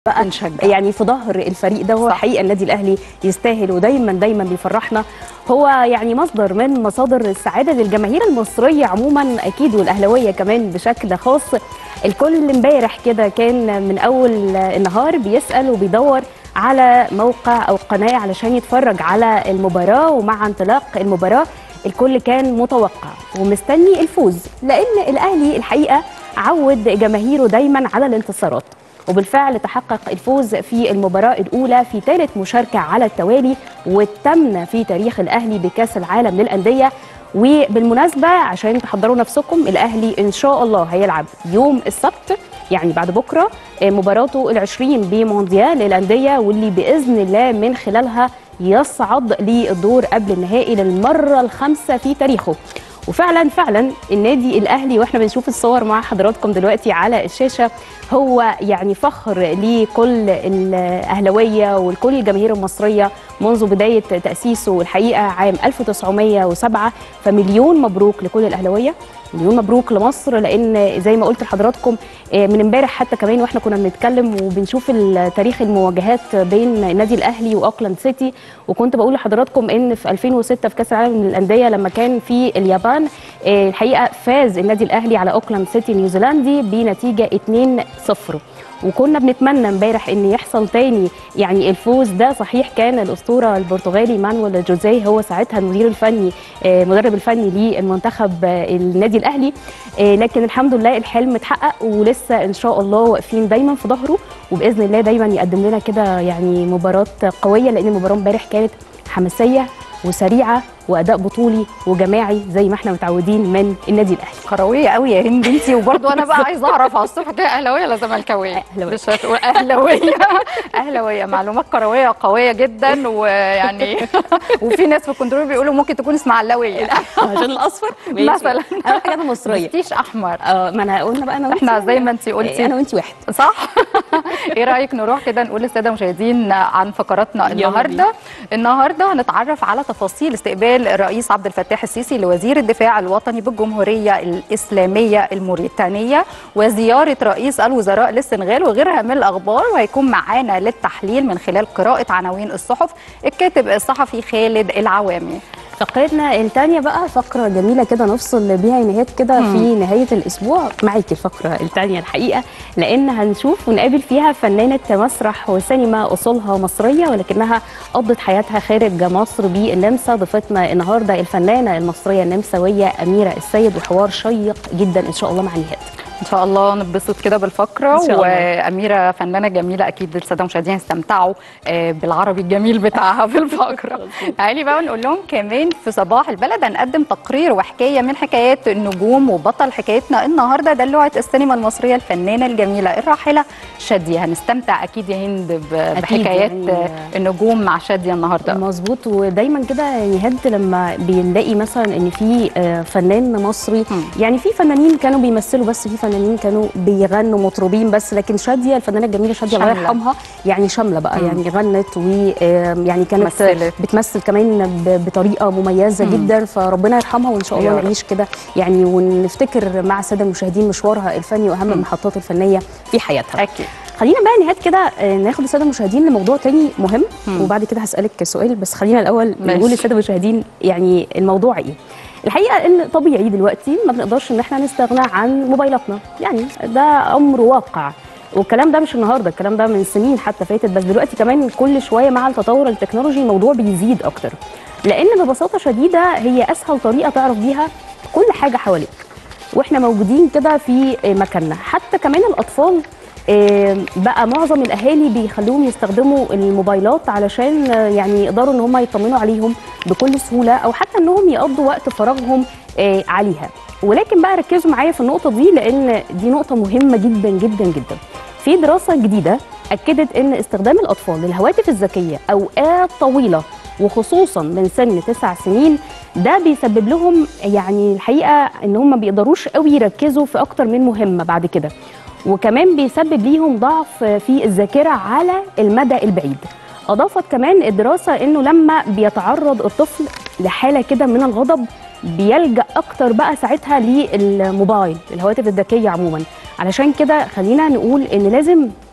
بقى نشجع. يعني في ظهر الفريق ده هو صح. حقيقه النادي الاهلي يستاهل ودايما دايما بيفرحنا هو يعني مصدر من مصادر السعاده للجماهير المصريه عموما اكيد والاهلاويه كمان بشكل خاص الكل امبارح كده كان من اول النهار بيسال وبيدور على موقع او قناه علشان يتفرج على المباراه ومع انطلاق المباراه الكل كان متوقع ومستني الفوز لان الاهلي الحقيقه عود جماهيره دايما على الانتصارات وبالفعل تحقق الفوز في المباراة الأولى في ثالث مشاركة على التوالي والثامنة في تاريخ الأهلي بكأس العالم للأندية وبالمناسبة عشان تحضروا نفسكم الأهلي إن شاء الله هيلعب يوم السبت يعني بعد بكرة مباراته العشرين بمونديال الأندية واللي بإذن الله من خلالها يصعد للدور قبل النهائي للمرة الخامسة في تاريخه وفعلا فعلا النادي الاهلي واحنا بنشوف الصور مع حضراتكم دلوقتي على الشاشه هو يعني فخر لكل الاهلاويه ولكل الجماهير المصريه منذ بدايه تاسيسه الحقيقه عام 1907 فمليون مبروك لكل الاهلاويه مليون مبروك لمصر لان زي ما قلت لحضراتكم من امبارح حتى كمان واحنا كنا بنتكلم وبنشوف تاريخ المواجهات بين النادي الاهلي واوكلاند سيتي وكنت بقول لحضراتكم ان في 2006 في كاس العالم للانديه لما كان في اليابان الحقيقه فاز النادي الاهلي على اوكلاند سيتي نيوزيلندي بنتيجه 2-0 وكنا بنتمنى امبارح ان يحصل تاني يعني الفوز ده صحيح كان الاسطوره البرتغالي مانويل جوزيه هو ساعتها المدير الفني المدرب الفني للمنتخب النادي الاهلي لكن الحمد لله الحلم اتحقق ولسه ان شاء الله واقفين دايما في ظهره وباذن الله دايما يقدم لنا كده يعني مباراه قويه لان المباراه امبارح كانت حماسيه وسريعه واداء بطولي وجماعي زي ما احنا متعودين من النادي الاهلي كرويه قوي يا هند انت وبرضه انا بقى عايزه اعرف على الصبح كده اهلاويه ولا زملكاويه أهلاوية. مش هتقول اهلاويه اهلاويه معلومات كرويه قويه جدا ويعني وفي ناس في الكنترول بيقولوا ممكن تكون اسماعيلاويه عشان الاصفر مثلا اهم حاجه انا مصريه مستيش احمر اه ما انا قلنا بقى انا وانتي احنا زي ما انت قلتي انا وانتي واحد صح ايه رايك نروح كده نقول للساده المشاهدين عن فقراتنا يلا النهارده بينا. النهارده هنتعرف على تفاصيل استقبال الرئيس عبد الفتاح السيسي لوزير الدفاع الوطني بالجمهوريه الاسلاميه الموريتانيه وزياره رئيس الوزراء للسنغال وغيرها من الاخبار وهيكون معانا للتحليل من خلال قراءه عناوين الصحف الكاتب الصحفي خالد العوامي فقرتنا الثانيه بقى فقره جميله كده نفصل بيها نهايات كده في نهايه الاسبوع معاكي الفقره الثانيه الحقيقه لان هنشوف ونقابل فيها فنانه مسرح وسينما اصولها مصريه ولكنها قضت حياتها خارج مصر بالنمسا ضيفتنا النهارده الفنانه المصريه النمساويه اميره السيد وحوار شيق جدا ان شاء الله مع نهاد ان شاء الله نتبسط كده بالفقره إن شاء الله. واميره فنانه جميله اكيد الساده المشاهدين يستمتعوا آه، بالعربي الجميل بتاعها في الفقره تعالي بقى نقول لهم كمان في صباح البلد هنقدم تقرير وحكايه من حكايات النجوم وبطل حكايتنا النهارده دلوعه السينما المصريه الفنانه الجميله الراحله شاديه هنستمتع اكيد يا هند ب- بحكايات يعني. آه، النجوم مع شاديه النهارده مظبوط ودايما كده نهاد لما بنلاقي مثلا ان في آه، فنان مصري مم. يعني في فنانين كانوا بيمثلوا بس في فنانين كانوا بيغنوا مطربين بس لكن شاديه الفنانه الجميله شاديه الله شاملة. يرحمها يعني شامله بقى مم. يعني غنت ويعني كانت مثلت. بتمثل كمان ب- بطريقه مميزه مم. جدا فربنا يرحمها وان شاء يا الله رب. نعيش كده يعني ونفتكر مع الساده المشاهدين مشوارها الفني واهم المحطات الفنيه في حياتها اكيد خلينا بقى نهاد كده آه، ناخد الساده المشاهدين لموضوع تاني مهم مم. وبعد كده هسالك سؤال بس خلينا الاول ماشي. نقول للساده المشاهدين يعني الموضوع ايه الحقيقه ان طبيعي دلوقتي ما بنقدرش ان احنا نستغنى عن موبايلاتنا يعني ده امر واقع والكلام ده مش النهارده الكلام ده من سنين حتى فاتت بس دلوقتي كمان كل شويه مع التطور التكنولوجي الموضوع بيزيد اكتر لان ببساطه شديده هي اسهل طريقه تعرف بيها كل حاجه حواليك واحنا موجودين كده في مكاننا حتى كمان الاطفال آه، بقى معظم الاهالي بيخلوهم يستخدموا الموبايلات علشان آه، يعني يقدروا ان هم يطمنوا عليهم بكل سهوله او حتى انهم يقضوا وقت فراغهم آه، عليها ولكن بقى ركزوا معايا في النقطه دي لان دي نقطه مهمه جدا جدا جدا في دراسه جديده اكدت ان استخدام الاطفال للهواتف الذكيه اوقات طويله وخصوصا من سن تسع سنين ده بيسبب لهم يعني الحقيقه ان هم ما بيقدروش قوي يركزوا في اكتر من مهمه بعد كده وكمان بيسبب ليهم ضعف في الذاكره على المدى البعيد اضافت كمان الدراسه انه لما بيتعرض الطفل لحاله كده من الغضب بيلجا اكتر بقى ساعتها للموبايل الهواتف الذكيه عموما علشان كده خلينا نقول ان لازم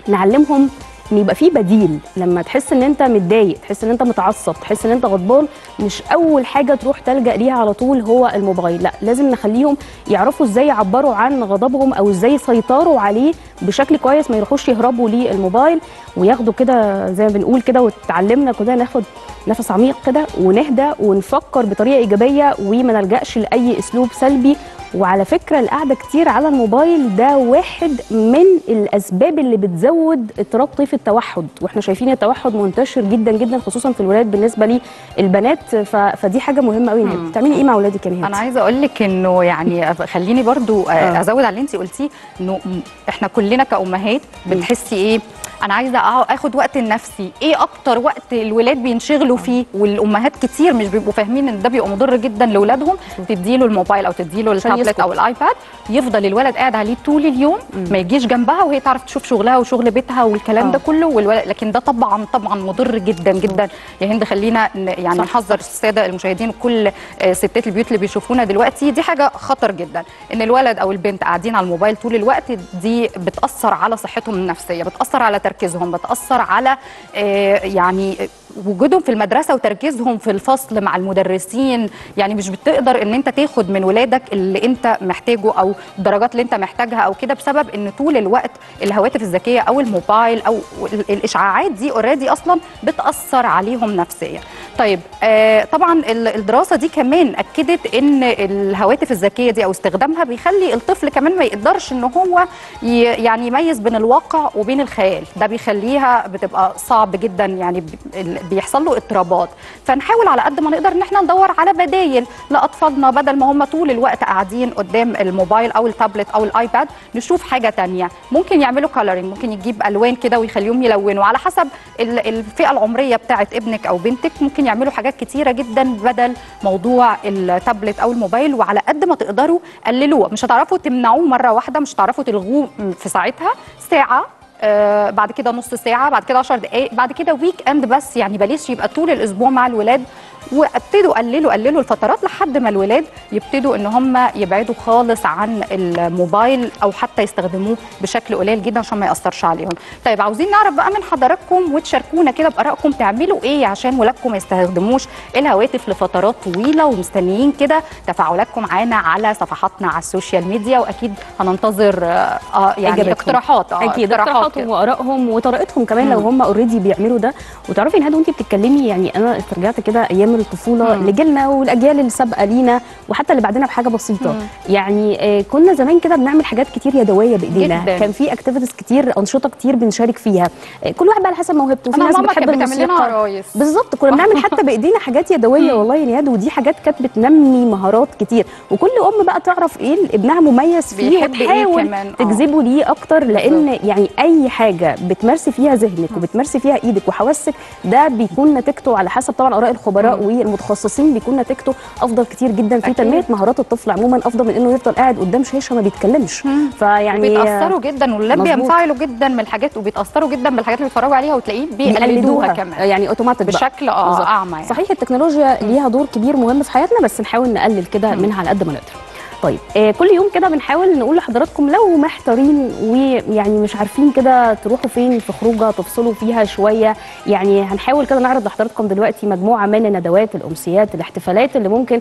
نعلمهم ان يبقى في بديل لما تحس ان انت متضايق تحس ان انت متعصب تحس ان انت غضبان مش اول حاجه تروح تلجا ليها على طول هو الموبايل لا لازم نخليهم يعرفوا ازاي يعبروا عن غضبهم او ازاي يسيطروا عليه بشكل كويس ما يروحوش يهربوا للموبايل وياخدوا كده زي ما بنقول كده وتعلمنا كده ناخد نفس عميق كده ونهدى ونفكر بطريقه ايجابيه وما نلجاش لاي اسلوب سلبي وعلى فكره القعده كتير على الموبايل ده واحد من الاسباب اللي بتزود اضطراب طيف التوحد واحنا شايفين التوحد منتشر جدا جدا خصوصا في الولاد بالنسبه للبنات ف... فدي حاجه مهمه قوي نهاد بتعملي ايه مع اولادك يا نهاد انا عايزه اقول لك انه يعني خليني برضو آه. ازود على اللي انت قلتيه انه م- احنا كلنا كامهات بتحسي ايه انا عايزه أع- اخد وقت لنفسي ايه اكتر وقت الولاد بينشغلوا فيه والامهات كتير مش بيبقوا فاهمين ان ده بيبقى مضر جدا لاولادهم تديله الموبايل او تديله عشان التابلت يسكت. او الايباد يفضل الولد قاعد عليه طول اليوم ما يجيش جنبها وهي تعرف تشوف شغلها وشغل بيتها والكلام آه. ده كله والولد لكن ده طبعا طبعا مضر جدا جدا يا هند خلينا ن- يعني صح. نحذر الساده المشاهدين وكل آه، ستات البيوت اللي بيشوفونا دلوقتي دي حاجه خطر جدا ان الولد او البنت قاعدين على الموبايل طول الوقت دي بتاثر على صحتهم النفسيه بتاثر على تركيزهم بتاثر على آه، يعني وجودهم في المدرسه وتركيزهم في الفصل مع المدرسين يعني مش بتقدر ان انت تاخد من ولادك اللي انت محتاجه او الدرجات اللي انت محتاجها او كده بسبب ان طول الوقت الهواتف الذكيه او الموبايل او ال- الاشعاعات دي اوريدي اصلا بتاثر عليهم نفسيا طيب آه طبعا ال- الدراسه دي كمان اكدت ان الهواتف الذكيه دي او استخدامها بيخلي الطفل كمان ما يقدرش ان هو ي- يعني يميز بين الواقع وبين الخيال ده بيخليها بتبقى صعب جدا يعني ب- ال- بيحصل له اضطرابات فنحاول على قد ما نقدر ان احنا ندور على بدايل لاطفالنا بدل ما هم طول الوقت قاعدين قدام الموبايل او التابلت او الايباد نشوف حاجه تانية ممكن يعملوا كولرنج ممكن يجيب الوان كده ويخليهم يلونوا على حسب ال- الفئه العمريه بتاعه ابنك او بنتك ممكن يعملوا حاجات كتيره جدا بدل موضوع التابلت او الموبايل وعلى قد ما تقدروا قللوه مش هتعرفوا تمنعوه مره واحده مش هتعرفوا تلغوه في ساعتها ساعه آه بعد كده نص ساعه بعد كده 10 دقائق بعد كده ويك اند بس يعني بلاش يبقى طول الاسبوع مع الولاد وابتدوا قللوا قللوا الفترات لحد ما الولاد يبتدوا ان هم يبعدوا خالص عن الموبايل او حتى يستخدموه بشكل قليل جدا عشان ما ياثرش عليهم طيب عاوزين نعرف بقى من حضراتكم وتشاركونا كده بارائكم تعملوا ايه عشان ولادكم ما يستخدموش الهواتف لفترات طويله ومستنيين كده تفاعلاتكم معانا على صفحاتنا على السوشيال ميديا واكيد هننتظر آه آه، يعني إجابتهم. اقتراحات آه اكيد اقتراحات اقتراحاتهم كده. وارائهم وطريقتهم كمان لو هم اوريدي بيعملوا ده وتعرفي نهاد وانت بتتكلمي يعني انا استرجعت كده ايام الطفوله مم. لجيلنا والاجيال اللي سابقه لينا وحتى اللي بعدنا بحاجه بسيطه مم. يعني آه، كنا زمان كده بنعمل حاجات كتير يدويه بايدينا جداً. كان في اكتيفيتيز كتير انشطه كتير بنشارك فيها آه، كل واحد بقى على حسب موهبته في أنا ناس ماما بتحب كانت بتعمل لنا الموسيقى عرايس. بالظبط كنا بنعمل حتى بايدينا حاجات يدويه والله يا نياد ودي حاجات كانت بتنمي مهارات كتير وكل ام بقى تعرف ايه اللي ابنها مميز فيه بيحب إيه وتحاول كمان، آه. تجذبه ليه اكتر لان يعني اي حاجه بتمارسي فيها ذهنك وبتمارسي فيها ايدك وحواسك ده بيكون نتيجته على حسب طبعا اراء الخبراء والمتخصصين بيكون نتيجته افضل كتير جدا في أكيد. تنميه مهارات الطفل عموما افضل من انه يفضل قاعد قدام شاشه ما بيتكلمش فيعني بيتاثروا جدا والولاد مظبوط. بينفعلوا جدا من الحاجات وبيتاثروا جدا بالحاجات اللي بيتفرجوا عليها وتلاقيه بيقلدوها كمان يعني اوتوماتيك بقى. بشكل اه بالظبط. اعمى يعني. صحيح التكنولوجيا ليها دور كبير مهم في حياتنا بس نحاول نقلل كده منها على قد ما نقدر طيب آه كل يوم كده بنحاول نقول لحضراتكم لو محتارين ويعني مش عارفين كده تروحوا فين في خروجه تفصلوا فيها شويه يعني هنحاول كده نعرض لحضراتكم دلوقتي مجموعه من الندوات الامسيات الاحتفالات اللي ممكن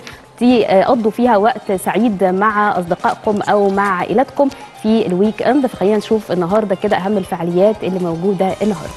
تقضوا فيها وقت سعيد مع اصدقائكم او مع عائلتكم في الويك اند فخلينا نشوف النهارده كده اهم الفعاليات اللي موجوده النهارده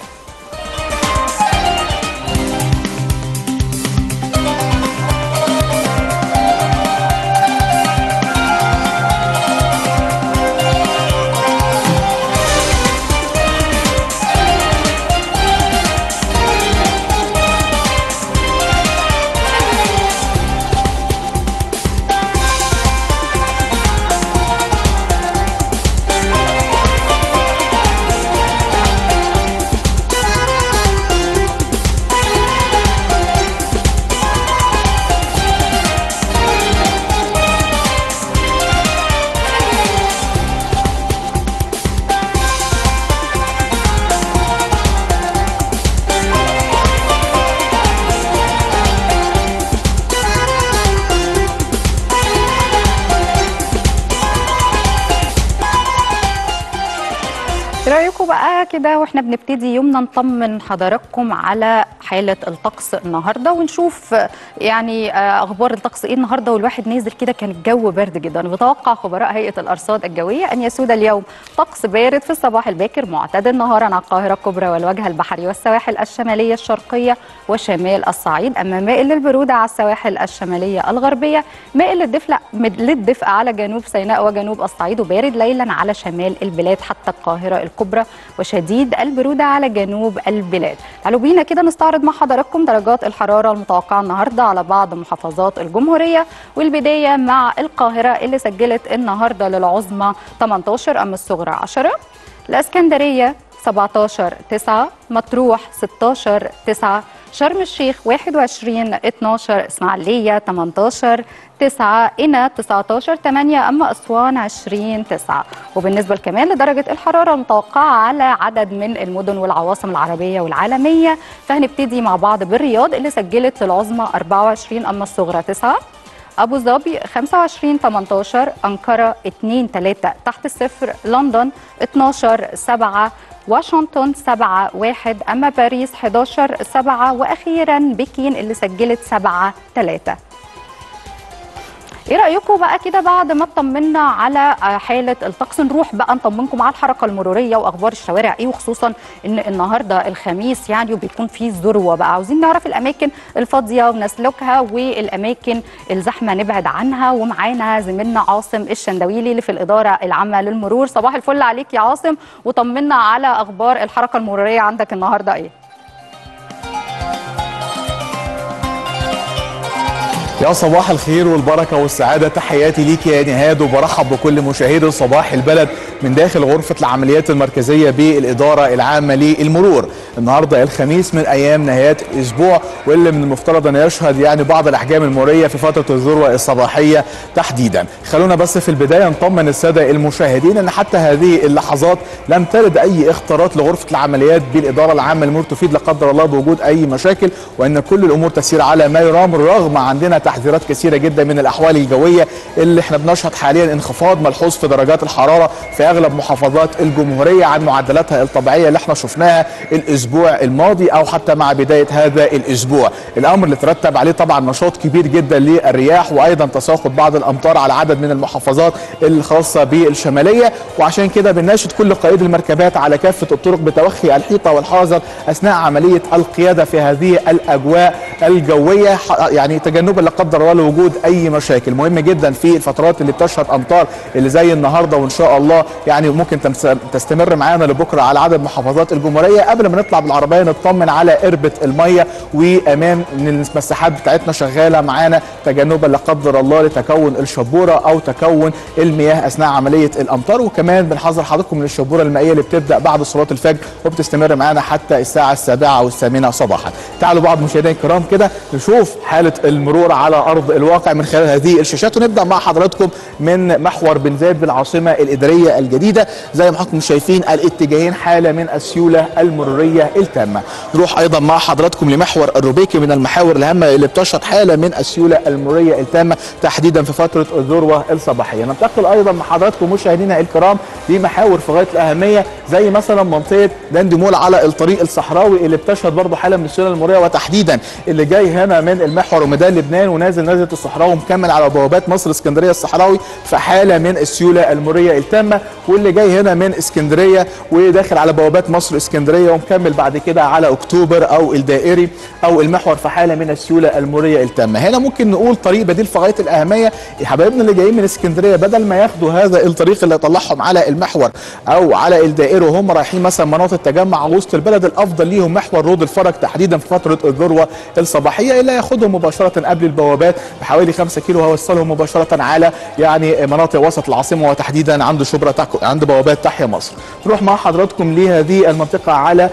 كده واحنا بنبتدي يومنا نطمن حضراتكم على حاله الطقس النهارده ونشوف يعني آه، اخبار الطقس ايه النهارده والواحد نازل كده كان الجو برد جدا بتوقع خبراء هيئه الارصاد الجويه ان يسود اليوم طقس بارد في الصباح الباكر معتدل نهارا على القاهره الكبرى والوجه البحري والسواحل الشماليه الشرقيه وشمال الصعيد اما مائل للبروده على السواحل الشماليه الغربيه مائل للدفء للدفء على جنوب سيناء وجنوب الصعيد وبارد ليلا على شمال البلاد حتى القاهره الكبرى وشديد البروده على جنوب البلاد تعالوا بينا كده نستعرض مع حضراتكم درجات الحراره المتوقعه النهارده على بعض محافظات الجمهوريه والبدايه مع القاهره اللي سجلت النهارده للعظمى 18 اما الصغرى 10 الاسكندريه 17 9 مطروح 16 9 شرم الشيخ 21 12 اسماعيليه 18 9 قنا 19 8 اما اسوان 20 9 وبالنسبه كمان لدرجه الحراره المتوقعه على عدد من المدن والعواصم العربيه والعالميه فهنبتدي مع بعض بالرياض اللي سجلت للعظمى 24 اما الصغرى 9 ابو ظبي 25 18 انقره 2 3 تحت الصفر لندن 12 7 واشنطن 7 1 اما باريس 11 7 واخيرا بكين اللي سجلت 7 3 ايه رايكم بقى كده بعد ما اطمنا على حاله الطقس نروح بقى نطمنكم على الحركه المروريه واخبار الشوارع ايه وخصوصا ان النهارده الخميس يعني وبيكون فيه ذروه بقى عاوزين نعرف الاماكن الفاضيه ونسلكها والاماكن الزحمه نبعد عنها ومعانا زميلنا عاصم الشندويلي اللي في الاداره العامه للمرور صباح الفل عليك يا عاصم وطمنا على اخبار الحركه المروريه عندك النهارده ايه يا صباح الخير والبركة والسعادة تحياتي ليك يا نهاد وبرحب بكل مشاهدي صباح البلد من داخل غرفة العمليات المركزية بالإدارة العامة للمرور النهاردة الخميس من أيام نهايات الأسبوع واللي من المفترض أن يشهد يعني بعض الأحجام المرورية في فترة الذروة الصباحية تحديدا خلونا بس في البداية نطمن السادة المشاهدين أن حتى هذه اللحظات لم ترد أي اختراق لغرفة العمليات بالإدارة العامة للمرور تفيد لا قدر الله بوجود أي مشاكل وأن كل الأمور تسير على ما يرام رغم عندنا تحذيرات كثيره جدا من الاحوال الجويه اللي احنا بنشهد حاليا انخفاض ملحوظ في درجات الحراره في اغلب محافظات الجمهوريه عن معدلاتها الطبيعيه اللي احنا شفناها الاسبوع الماضي او حتى مع بدايه هذا الاسبوع الامر اللي ترتب عليه طبعا نشاط كبير جدا للرياح وايضا تساقط بعض الامطار على عدد من المحافظات الخاصه بالشماليه وعشان كده بنناشد كل قائد المركبات على كافه الطرق بتوخي الحيطه والحذر اثناء عمليه القياده في هذه الاجواء الجويه يعني تجنبا لا قدر الله لوجود اي مشاكل مهم جدا في الفترات اللي بتشهد امطار اللي زي النهارده وان شاء الله يعني ممكن تستمر معانا لبكره على عدد محافظات الجمهوريه قبل ما نطلع بالعربيه نطمن على قربه الميه وامان ان المساحات بتاعتنا شغاله معانا تجنبا لا قدر الله لتكون الشبوره او تكون المياه اثناء عمليه الامطار وكمان بنحذر حضراتكم من الشبوره المائيه اللي بتبدا بعد صلاه الفجر وبتستمر معانا حتى الساعه السابعه او الثامنه صباحا تعالوا بعض مشاهدينا الكرام كده نشوف حاله المرور على ارض الواقع من خلال هذه الشاشات ونبدا مع حضراتكم من محور بن زايد بالعاصمه الاداريه الجديده زي ما حضراتكم شايفين الاتجاهين حاله من السيوله المروريه التامه نروح ايضا مع حضراتكم لمحور الروبيكي من المحاور الهامه اللي بتشهد حاله من السيوله المروريه التامه تحديدا في فتره الذروه الصباحيه ننتقل ايضا مع حضراتكم مشاهدينا الكرام لمحاور في غايه الاهميه زي مثلا منطقه داندي مول على الطريق الصحراوي اللي بتشهد برضه حاله من السيوله المروريه وتحديدا اللي جاي هنا من المحور وميدان لبنان ونازل نازله الصحراوي ومكمل على بوابات مصر اسكندريه الصحراوي في حاله من السيوله المروريه التامه واللي جاي هنا من اسكندريه وداخل على بوابات مصر اسكندريه ومكمل بعد كده على اكتوبر او الدائري او المحور في حاله من السيوله المروريه التامه هنا ممكن نقول طريق بديل في غايه الاهميه يا حبايبنا اللي جايين من اسكندريه بدل ما ياخدوا هذا الطريق اللي يطلعهم على المحور او على الدائري وهم رايحين مثلا مناطق تجمع وسط البلد الافضل ليهم محور رود الفرج تحديدا في فتره الذروه الصباحيه اللي ياخدهم مباشره قبل البوابات بحوالي 5 كيلو وهوصلهم مباشره على يعني مناطق وسط العاصمه وتحديدا عند شبرا تحكو عند بوابات تحيا مصر نروح مع حضراتكم لهذه المنطقه على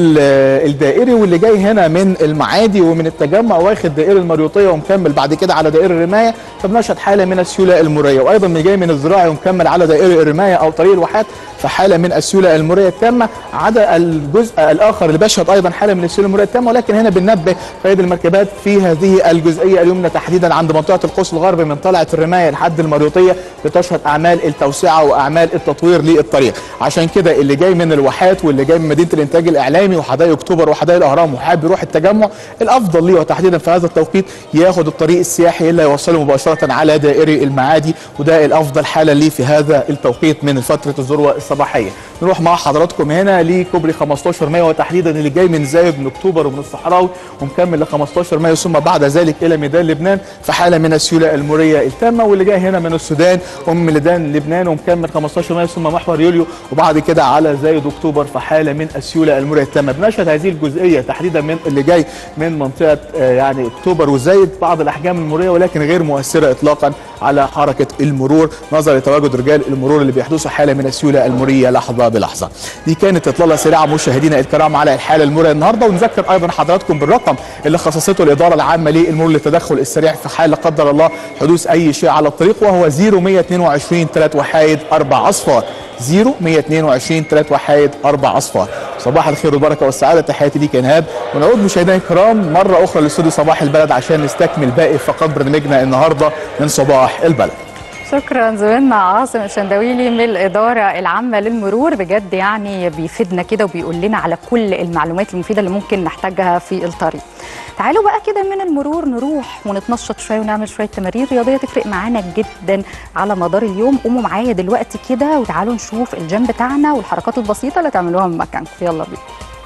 الدائري واللي جاي هنا من المعادي ومن التجمع واخد دائري المريوطيه ومكمل بعد كده على دائري الرمايه فبنشهد حاله من السيوله المريه وايضا اللي جاي من الزراعي ومكمل على دائري الرمايه او طريق الواحات فحاله من السيوله المريه التامه عدا الجزء الاخر اللي بيشهد ايضا حاله من السيوله المريه التامه ولكن هنا بننبه قيد المركبات في هذه الجزئيه اليمنى تحديدا عند منطقه القوس الغربي من طلعه الرمايه لحد المريوطيه بتشهد اعمال التوسعه واعمال التطوير تطوير للطريق عشان كده اللي جاي من الواحات واللي جاي من مدينه الانتاج الاعلامي وحدائق اكتوبر وحدائق الاهرام وحابب يروح التجمع الافضل ليه وتحديدا في هذا التوقيت ياخد الطريق السياحي اللي يوصله مباشره على دائري المعادي وده الافضل حالا ليه في هذا التوقيت من فتره الذروه الصباحيه نروح مع حضراتكم هنا لكوبري 15 مايو وتحديدا اللي جاي من زايد من اكتوبر ومن الصحراوي ومكمل ل 15 مايو ثم بعد ذلك الى ميدان لبنان في حاله من السيوله المريه التامه واللي جاي هنا من السودان ومن ميدان لبنان ومكمل 15 مايو ثم محور يوليو وبعد كده على زايد اكتوبر في حاله من السيوله المريه التامه بنشهد هذه الجزئيه تحديدا من اللي جاي من منطقه آه، يعني اكتوبر وزايد بعض الاحجام المريه ولكن غير مؤثره اطلاقا على حركه المرور نظرا لتواجد رجال المرور اللي بيحدثوا حاله من السيوله المريه لحظه بلحظه. دي كانت اطلاله سريعه مشاهدينا الكرام على الحاله المريه النهارده ونذكر ايضا حضراتكم بالرقم اللي خصصته الاداره العامه للمرور للتدخل السريع في حال لا قدر الله حدوث اي شيء على الطريق وهو 0122 3 وحايد 4 اصفار 0122 3 وحايد 4 اصفار صباح الخير والبركه والسعاده تحياتي ليك يا نهاد ونعود مشاهدينا الكرام مره اخرى لاستوديو صباح البلد عشان نستكمل باقي فقرات برنامجنا النهارده من صباح البلد شكرا زميلنا عاصم الشندويلي من الإدارة العامة للمرور بجد يعني بيفيدنا كده وبيقول لنا على كل المعلومات المفيدة اللي ممكن نحتاجها في الطريق تعالوا بقى كده من المرور نروح ونتنشط شويه ونعمل شويه تمارين رياضيه تفرق معانا جدا على مدار اليوم قوموا معايا دلوقتي كده وتعالوا نشوف الجيم بتاعنا والحركات البسيطه اللي تعملوها من مكانكم يلا بينا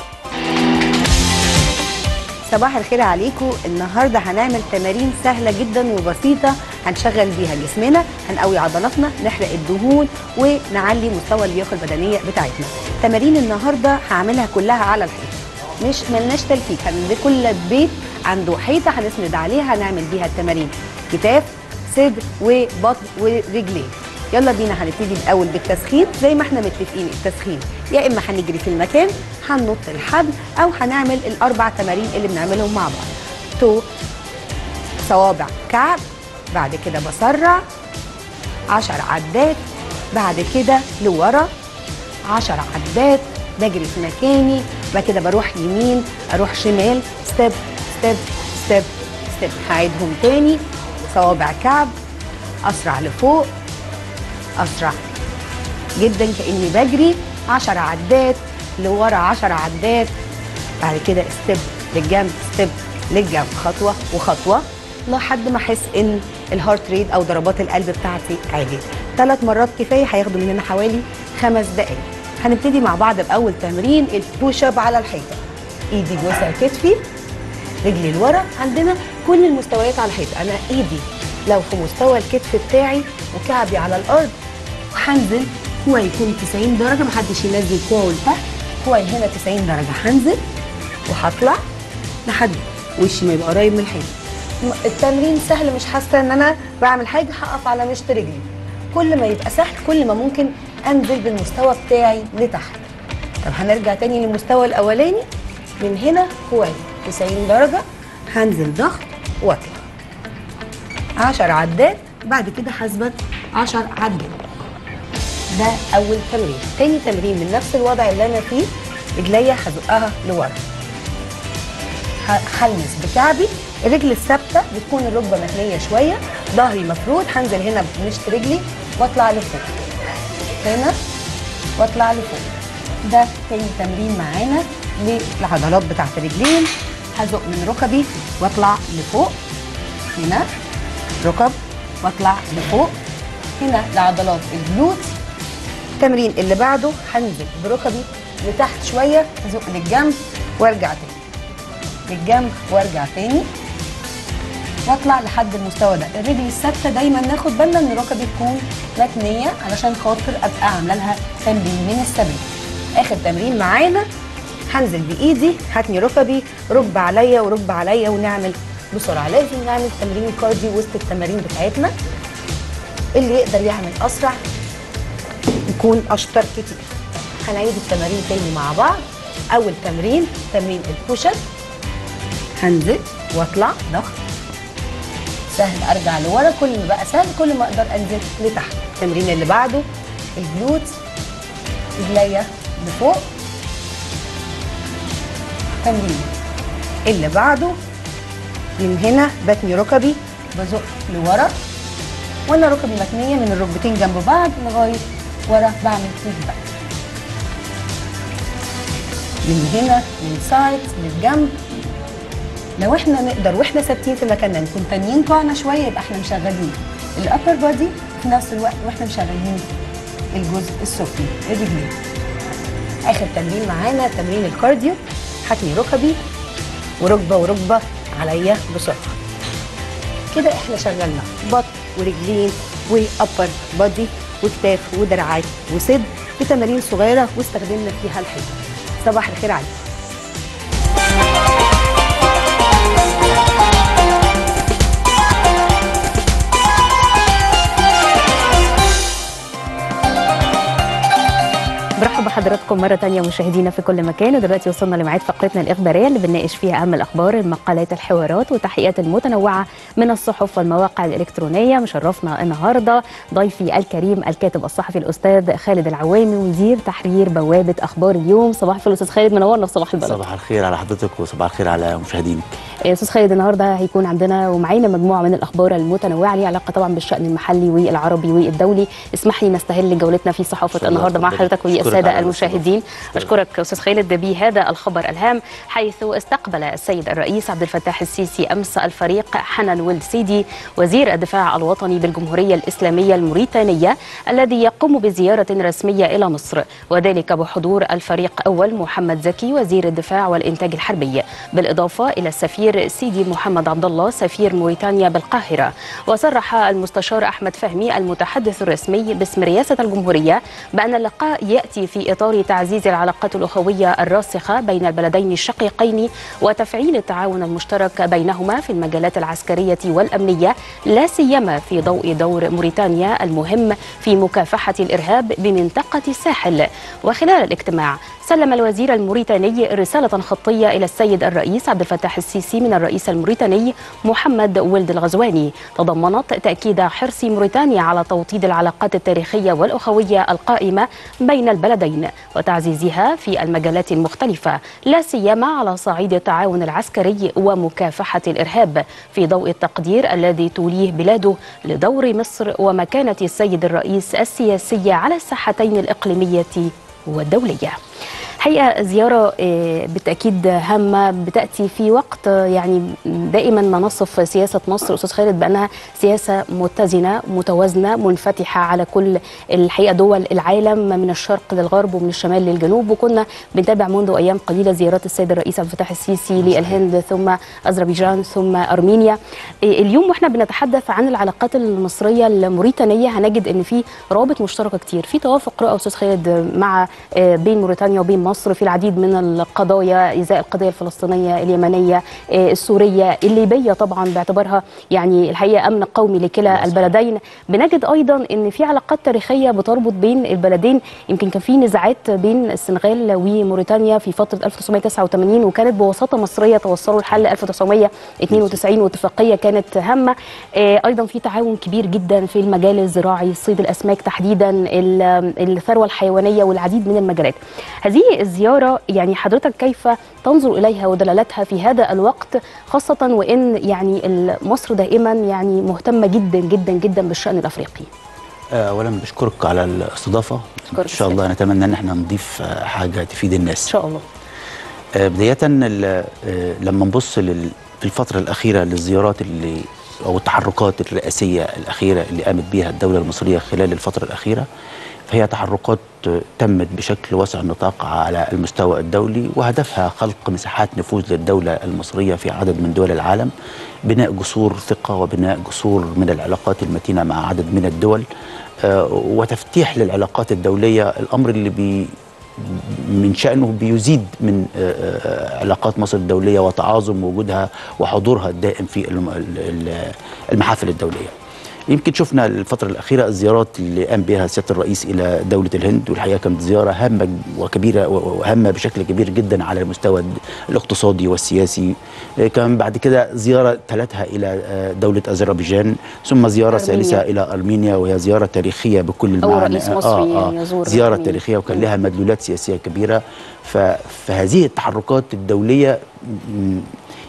صباح الخير عليكم النهارده هنعمل تمارين سهله جدا وبسيطه هنشغل بيها جسمنا هنقوي عضلاتنا نحرق الدهون ونعلي مستوى اللياقه البدنيه بتاعتنا تمارين النهارده هعملها كلها على الحيط مش ملناش تلفيك هن كل بيت عنده حيطه هنسند عليها هنعمل بيها التمارين كتاف صدر وبطن ورجلين يلا بينا هنبتدي الاول بالتسخين زي ما احنا متفقين التسخين يا اما هنجري في المكان هننط الحبل او هنعمل الاربع تمارين اللي بنعملهم مع بعض تو صوابع كعب بعد كده بسرع عشر عدات بعد كده لورا عشر عدات بجري في مكاني بعد كده بروح يمين اروح شمال ستيب ستيب ستيب ستيب هعيدهم تاني صوابع كعب اسرع لفوق اسرع جدا كاني بجري 10 عدات لورا 10 عدات بعد كده ستيب للجنب ستيب للجنب خطوه وخطوه لحد ما احس ان الهارت ريت او ضربات القلب بتاعتي عاليه ثلاث مرات كفايه هياخدوا مننا حوالي خمس دقائق هنبتدي مع بعض باول تمرين البوش اب على الحيطه ايدي جوه كتفي رجلي لورا عندنا كل المستويات على الحيطه انا ايدي لو في مستوى الكتف بتاعي وكعبي على الارض هنزل كوعي يكون 90 درجه محدش ينزل كوعه لتحت كوعي هنا 90 درجه هنزل وهطلع لحد وشي ما يبقى قريب من الحيطه م- التمرين سهل مش حاسه ان انا بعمل حاجه هقف على مشط رجلي كل ما يبقى سهل كل ما ممكن انزل بالمستوى بتاعي لتحت طب هنرجع تاني للمستوى الاولاني من هنا كوعي 90 درجه هنزل ضغط واطلع 10 عدات بعد كده هثبت 10 عدات ده اول تمرين تاني تمرين من نفس الوضع اللي انا فيه رجليا هزقها لورا ه- هلمس بكعبي الرجل الثابته بتكون الركبه متنيه شويه ظهري مفرود هنزل هنا بمشط رجلي واطلع لفوق هنا واطلع لفوق ده تاني تمرين معانا للعضلات بتاعت الرجلين هزق من ركبي واطلع لفوق هنا ركب واطلع لفوق هنا لعضلات الجلوت التمرين اللي بعده هنزل بركبي لتحت شويه ازق للجنب وارجع تاني للجنب وارجع تاني واطلع لحد المستوى ده الرجل الثابته دايما ناخد بالنا ان ركبي تكون متنيه علشان خاطر ابقى عامله لها تمرين من الثبات اخر تمرين معانا هنزل بايدي هتني ركبي ركب عليا وركب عليا ونعمل بسرعه لازم نعمل تمرين كارديو وسط التمارين بتاعتنا اللي يقدر يعمل اسرع يكون اشطر كتير هنعيد التمارين تاني مع بعض اول تمرين تمرين البوش اب هنزل واطلع ضغط سهل ارجع لورا كل ما بقى سهل كل ما اقدر انزل لتحت التمرين اللي بعده الجلوت رجليا لفوق تمرين اللي بعده من هنا بتني ركبي بزق لورا وانا ركبي متنيه من الركبتين جنب بعض لغايه ورا بعمل كيك بقى من هنا من سايد من الجنب لو احنا نقدر واحنا ثابتين في مكاننا نكون تانيين قاعنا شويه يبقى احنا مشغلين الابر بادي في نفس الوقت واحنا مشغلين الجزء السفلي الرجلين اخر تمرين معانا تمرين الكارديو حكي ركبي وركبه وركبه عليا بسرعه كده احنا شغلنا بط ورجلين وابر بادي وكتاف ودراعات وصدر بتمارين صغيره واستخدمنا فيها الحيط صباح الخير عليكم برحب بحضراتكم مرة تانية مشاهدينا في كل مكان ودلوقتي وصلنا لميعاد فقرتنا الإخبارية اللي بنناقش فيها أهم الأخبار المقالات الحوارات والتحقيقات المتنوعة من الصحف والمواقع الإلكترونية مشرفنا النهاردة ضيفي الكريم الكاتب الصحفي الأستاذ خالد العوامي مدير تحرير بوابة أخبار اليوم صباح الفل أستاذ خالد منورنا في صباح البلد صباح الخير على حضرتك وصباح الخير على مشاهدينك استاذ خالد النهارده هيكون عندنا ومعانا مجموعه من الاخبار المتنوعه ليها علاقه طبعا بالشان المحلي والعربي والدولي اسمح لي نستهل جولتنا في صحافه شاء الله، النهارده مع اتفضلي. حضرتك أشكرك والساده على المشاهدين اشكرك استاذ خالد بهذا الخبر الهام حيث استقبل السيد الرئيس عبد الفتاح السيسي امس الفريق حنن ولد سيدي وزير الدفاع الوطني بالجمهوريه الاسلاميه الموريتانيه الذي يقوم بزياره رسميه الى مصر وذلك بحضور الفريق اول محمد زكي وزير الدفاع والانتاج الحربي بالاضافه الى السفير سيدي محمد عبد الله سفير موريتانيا بالقاهره وصرح المستشار احمد فهمي المتحدث الرسمي باسم رئاسه الجمهوريه بان اللقاء ياتي في اطار تعزيز العلاقات الاخويه الراسخه بين البلدين الشقيقين وتفعيل التعاون المشترك بينهما في المجالات العسكريه والامنيه لا سيما في ضوء دور موريتانيا المهم في مكافحه الارهاب بمنطقه الساحل وخلال الاجتماع سلم الوزير الموريتاني رسالة خطية إلى السيد الرئيس عبد الفتاح السيسي من الرئيس الموريتاني محمد ولد الغزواني تضمنت تأكيد حرص موريتانيا على توطيد العلاقات التاريخية والأخوية القائمة بين البلدين وتعزيزها في المجالات المختلفة لا سيما على صعيد التعاون العسكري ومكافحة الإرهاب في ضوء التقدير الذي توليه بلاده لدور مصر ومكانة السيد الرئيس السياسية على الساحتين الإقليمية والدولية حقيقة زيارة آه، بالتأكيد هامة بتأتي في وقت آه، يعني دائما ما نصف سياسة مصر أستاذ خالد بأنها سياسة متزنة متوازنة منفتحة على كل الحقيقة دول العالم من الشرق للغرب ومن الشمال للجنوب وكنا بنتابع منذ أيام قليلة زيارات السيد الرئيس عبد الفتاح السيسي للهند ثم أذربيجان ثم أرمينيا آه، اليوم واحنا بنتحدث عن العلاقات المصرية الموريتانية هنجد أن في روابط مشتركة كتير في توافق رؤى أستاذ خالد مع آه، بين موريتانيا وبين مصر في العديد من القضايا ازاء القضيه الفلسطينيه اليمنيه آه، السوريه الليبيه طبعا باعتبارها يعني الحقيقه امن قومي لكلا البلدين بنجد ايضا ان في علاقات تاريخيه بتربط بين البلدين يمكن كان في نزاعات بين السنغال وموريتانيا في فتره 1989 وكانت بوساطه مصريه توصلوا لحل 1992 واتفاقيه كانت هامه آه، ايضا في تعاون كبير جدا في المجال الزراعي صيد الاسماك تحديدا ال- الثروه الحيوانيه والعديد من المجالات هذه الزياره يعني حضرتك كيف تنظر اليها ودلالتها في هذا الوقت خاصه وان يعني ال- مصر دائما يعني مهتمه جدا جدا جدا بالشان الافريقي آه، اولا بشكرك على الاستضافه أشكرك ان شاء الله نتمنى ان احنا نضيف آه، حاجه تفيد ان الناس شاء الله آه، بدايه ال- آه، لما نبص لل- في الفتره الاخيره للزيارات اللي او التحركات الرئاسيه الاخيره اللي قامت بها الدوله المصريه خلال الفتره الاخيره فهي تحركات آه، تمت بشكل واسع النطاق على المستوى الدولي وهدفها خلق مساحات نفوذ للدوله المصريه في عدد من دول العالم بناء جسور ثقه وبناء جسور من العلاقات المتينه مع عدد من الدول آه، وتفتيح للعلاقات الدوليه الامر اللي بي من شأنه بيزيد من آه، آه، علاقات مصر الدولية وتعاظم وجودها وحضورها الدائم في الم- ال- ال- المحافل الدولية يمكن شفنا الفترة الأخيرة الزيارات اللي قام بها سيادة الرئيس إلى دولة الهند والحقيقة كانت زيارة هامة وكبيرة وهامة بشكل كبير جدا على المستوى الاقتصادي والسياسي آه، كان بعد كده زيارة تلتها إلى آه، دولة أذربيجان ثم زيارة أرمينيا. ثالثة إلى أرمينيا وهي زيارة تاريخية بكل أول المعنى رئيس مصري يزور زيارة أرمينيا. تاريخية وكان لها مدلولات سياسية كبيرة ف- فهذه التحركات الدولية م-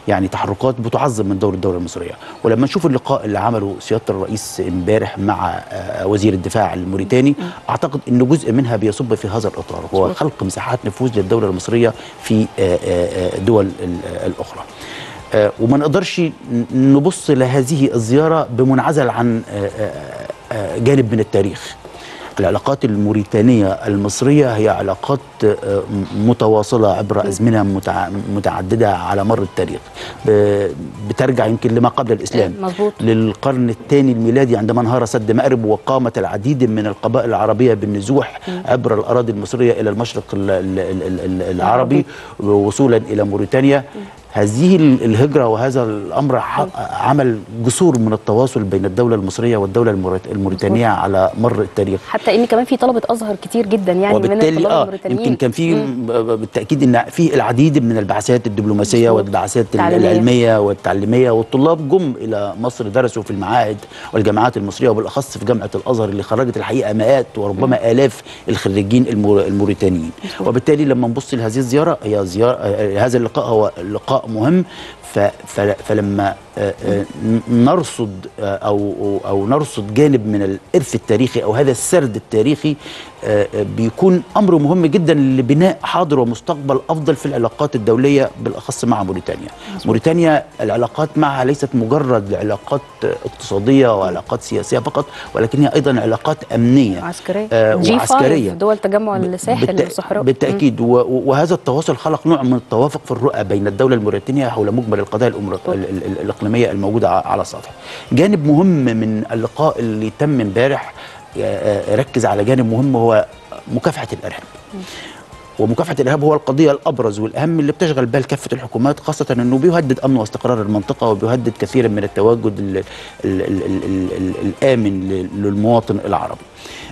يعني تحركات بتعظم من دور الدوله المصريه ولما نشوف اللقاء اللي عمله سياده الرئيس امبارح مع آه، وزير الدفاع الموريتاني اعتقد ان جزء منها بيصب في هذا الاطار هو خلق مساحات نفوذ للدوله المصريه في آه، آه، آه، دول ال- آه، الاخرى آه، وما نقدرش ن- نبص لهذه الزياره بمنعزل عن آه، آه، آه، جانب من التاريخ العلاقات الموريتانية المصرية هي علاقات آه، متواصلة عبر أزمنة متع- متعددة على مر التاريخ ب- بترجع يمكن لما قبل الإسلام مظبوط. للقرن الثاني الميلادي عندما انهار سد مأرب وقامت العديد من القبائل العربية بالنزوح عبر الأراضي المصرية إلى المشرق ال- ال- ال- ال- العربي وصولا إلى موريتانيا هذه ال- الهجرة وهذا الأمر ح- عمل جسور من التواصل بين الدولة المصرية والدولة الموريت- الموريتانية على مر التاريخ حتى ان كمان في طلبه ازهر كتير جدا يعني من وبالتالي الطلاب اه الموريتانيين يمكن كان في ب- ب- بالتاكيد ان في العديد من البعثات الدبلوماسيه مظبوط. والبعثات التعليمية. العلميه والتعليميه والطلاب جم الى مصر درسوا في المعاهد والجامعات المصريه وبالاخص في جامعه الازهر اللي خرجت الحقيقه مئات وربما الاف الخريجين المور- الموريتانيين وبالتالي لما نبص لهذه الزياره هي زياره آه، هذا اللقاء هو لقاء مهم ف- ف- فلما آه، آه، ن- نرصد آه، او او أو نرصد جانب من الارث التاريخي او هذا السرد التاريخي آه، آه، بيكون امر مهم جدا لبناء حاضر ومستقبل افضل في العلاقات الدوليه بالاخص مع موريتانيا. موريتانيا العلاقات معها ليست مجرد علاقات آه، اقتصاديه وعلاقات سياسيه فقط ولكنها ايضا علاقات امنيه عسكريه آه، جي وعسكريه فايف دول تجمع الساحل بالت- والصحراء بالتاكيد و- و- وهذا التواصل خلق نوع من التوافق في الرؤى بين الدوله الموريتانيه حول مجمل القضايا الأمر- ال- ال- ال- الاقليميه الموجوده ع- على السطح. جانب مهم من اللقاء اللي تم امبارح آه، آه، ركز على جانب مهم هو مكافحه الارهاب. ومكافحه الارهاب هو القضيه الابرز والاهم اللي بتشغل بال كافه الحكومات خاصه انه بيهدد امن واستقرار المنطقه وبيهدد كثيرا من التواجد ال ال ال ال ال ال الامن لل- للمواطن العربي.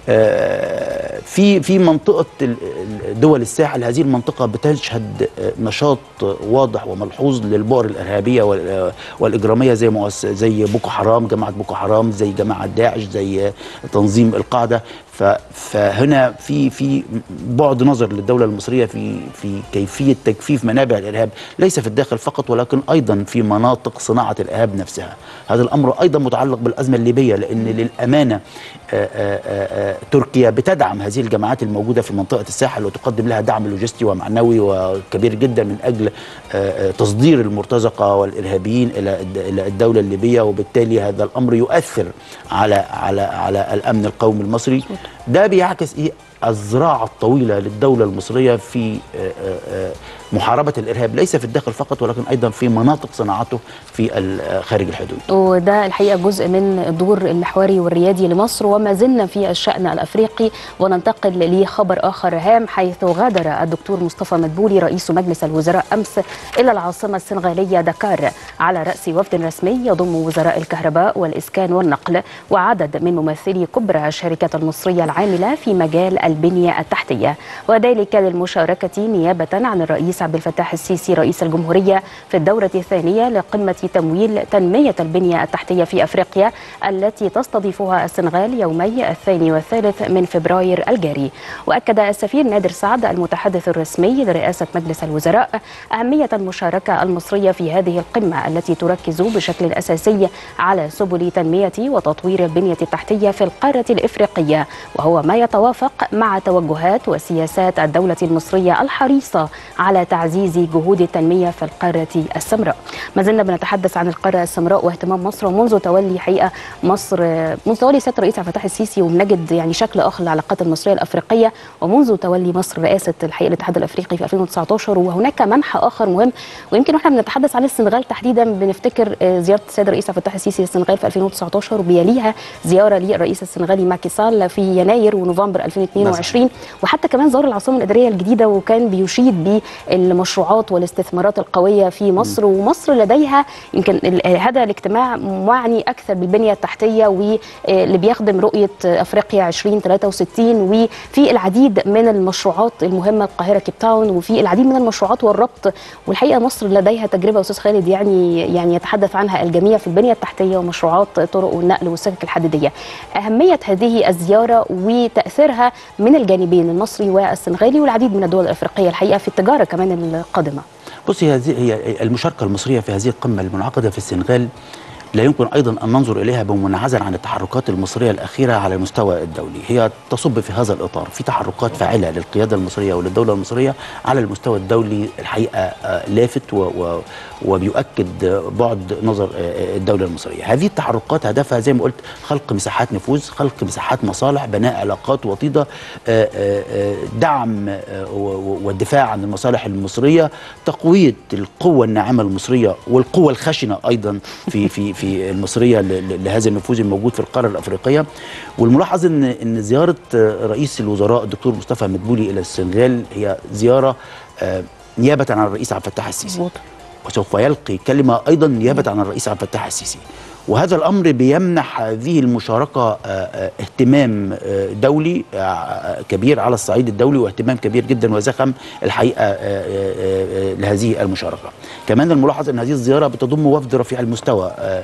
آه، في في منطقه ال- ال- دول الساحل هذه المنطقه بتشهد آه، نشاط واضح وملحوظ للبؤر الارهابيه وال- والاجراميه زي مؤس- زي بوكو حرام جماعه بوكو حرام زي جماعه داعش زي تنظيم القاعده ف- فهنا في في بعد نظر للدوله المصريه في في كيفيه تجفيف منابع الارهاب ليس في الداخل فقط ولكن ايضا في مناطق صناعه الارهاب نفسها هذا الامر ايضا متعلق بالازمه الليبيه لان للامانه آه، آه، آه، تركيا بتدعم هذه الجماعات الموجوده في منطقه الساحل وتقدم لها دعم لوجستي ومعنوي وكبير جدا من اجل آه، آه، تصدير المرتزقه والارهابيين الى الد- الى الدوله الليبيه وبالتالي هذا الامر يؤثر على على على الامن القومي المصري ده بيعكس ايه الزراعه الطويله للدوله المصريه في آه، آه، آه، محاربه الارهاب ليس في الداخل فقط ولكن ايضا في مناطق صناعته في ال- خارج الحدود وده الحقيقه جزء من الدور المحوري والريادي لمصر وما زلنا في الشان الافريقي وننتقل لخبر اخر هام حيث غادر الدكتور مصطفى مدبولي رئيس مجلس الوزراء امس الى العاصمه السنغاليه دكار على راس وفد رسمي يضم وزراء الكهرباء والاسكان والنقل وعدد من ممثلي كبرى الشركات المصريه العامله في مجال البنيه التحتيه وذلك للمشاركه نيابه عن الرئيس عبد الفتاح السيسي رئيس الجمهوريه في الدوره الثانيه لقمه تمويل تنميه البنيه التحتيه في افريقيا التي تستضيفها السنغال يومي الثاني والثالث من فبراير الجاري واكد السفير نادر سعد المتحدث الرسمي لرئاسه مجلس الوزراء اهميه المشاركه المصريه في هذه القمه التي تركز بشكل اساسي على سبل تنميه وتطوير البنيه التحتيه في القاره الافريقيه وهو ما يتوافق مع توجهات وسياسات الدوله المصريه الحريصه على تعزيز جهود التنميه في القاره السمراء. ما زلنا بنتحدث عن القاره السمراء واهتمام مصر ومنذ تولي حقيقه مصر منذ تولي سياده الرئيس عبد الفتاح السيسي وبنجد يعني شكل اخر للعلاقات المصريه الافريقيه ومنذ تولي مصر رئاسه الحقيقه الاتحاد الافريقي في 2019 وهناك منحى اخر مهم ويمكن واحنا بنتحدث عن السنغال تحديدا بنفتكر آه، زياره السيد الرئيس عبد الفتاح السيسي للسنغال في 2019 وبيليها زياره للرئيس السنغالي ماكي سال في يناير ونوفمبر 2022 وحتى كمان زار العاصمه الاداريه الجديده وكان بيشيد بالمشروعات والاستثمارات القويه في مصر ومصر لديها يمكن ال- هذا الاجتماع معني اكثر بالبنيه التحتيه واللي بيخدم رؤيه افريقيا 2063 وفي العديد من المشروعات المهمه القاهره كيب تاون وفي العديد من المشروعات والربط والحقيقه مصر لديها تجربه استاذ خالد يعني يعني يتحدث عنها الجميع في البنيه التحتيه ومشروعات طرق والنقل والسكك الحديديه اهميه هذه الزياره وتاثيرها من الجانبين المصري والسنغالي والعديد من الدول الافريقيه الحقيقه في التجاره كمان القادمه بصي هذه هي المشاركه المصريه في هذه القمه المنعقده في السنغال لا يمكن ايضا ان ننظر اليها بمنعزل عن التحركات المصريه الاخيره على المستوى الدولي، هي تصب في هذا الاطار، في تحركات فاعله للقياده المصريه وللدوله المصريه على المستوى الدولي الحقيقه آه، لافت و و وبيؤكد آه، بعد نظر آه، الدوله المصريه، هذه التحركات هدفها زي ما قلت خلق مساحات نفوذ، خلق مساحات مصالح، بناء علاقات وطيده، آه، آه، آه، دعم آه، و- و- والدفاع عن المصالح المصريه، تقويه القوه الناعمه المصريه والقوه الخشنه ايضا في في في المصريه ل- ل- لهذا النفوذ الموجود في القاره الافريقيه والملاحظ ان ان زياره آه، رئيس الوزراء الدكتور مصطفى مدبولي الى السنغال هي زياره آه، نيابه عن الرئيس عبد الفتاح السيسي مظبوط. وسوف يلقي كلمه ايضا نيابه عن الرئيس عبد الفتاح السيسي وهذا الامر بيمنح هذه المشاركه آه، آه، اهتمام آه، دولي آه، كبير على الصعيد الدولي واهتمام كبير جدا وزخم الحقيقه آه، آه، آه، لهذه المشاركه. كمان الملاحظ ان هذه الزياره بتضم وفد رفيع المستوى آه،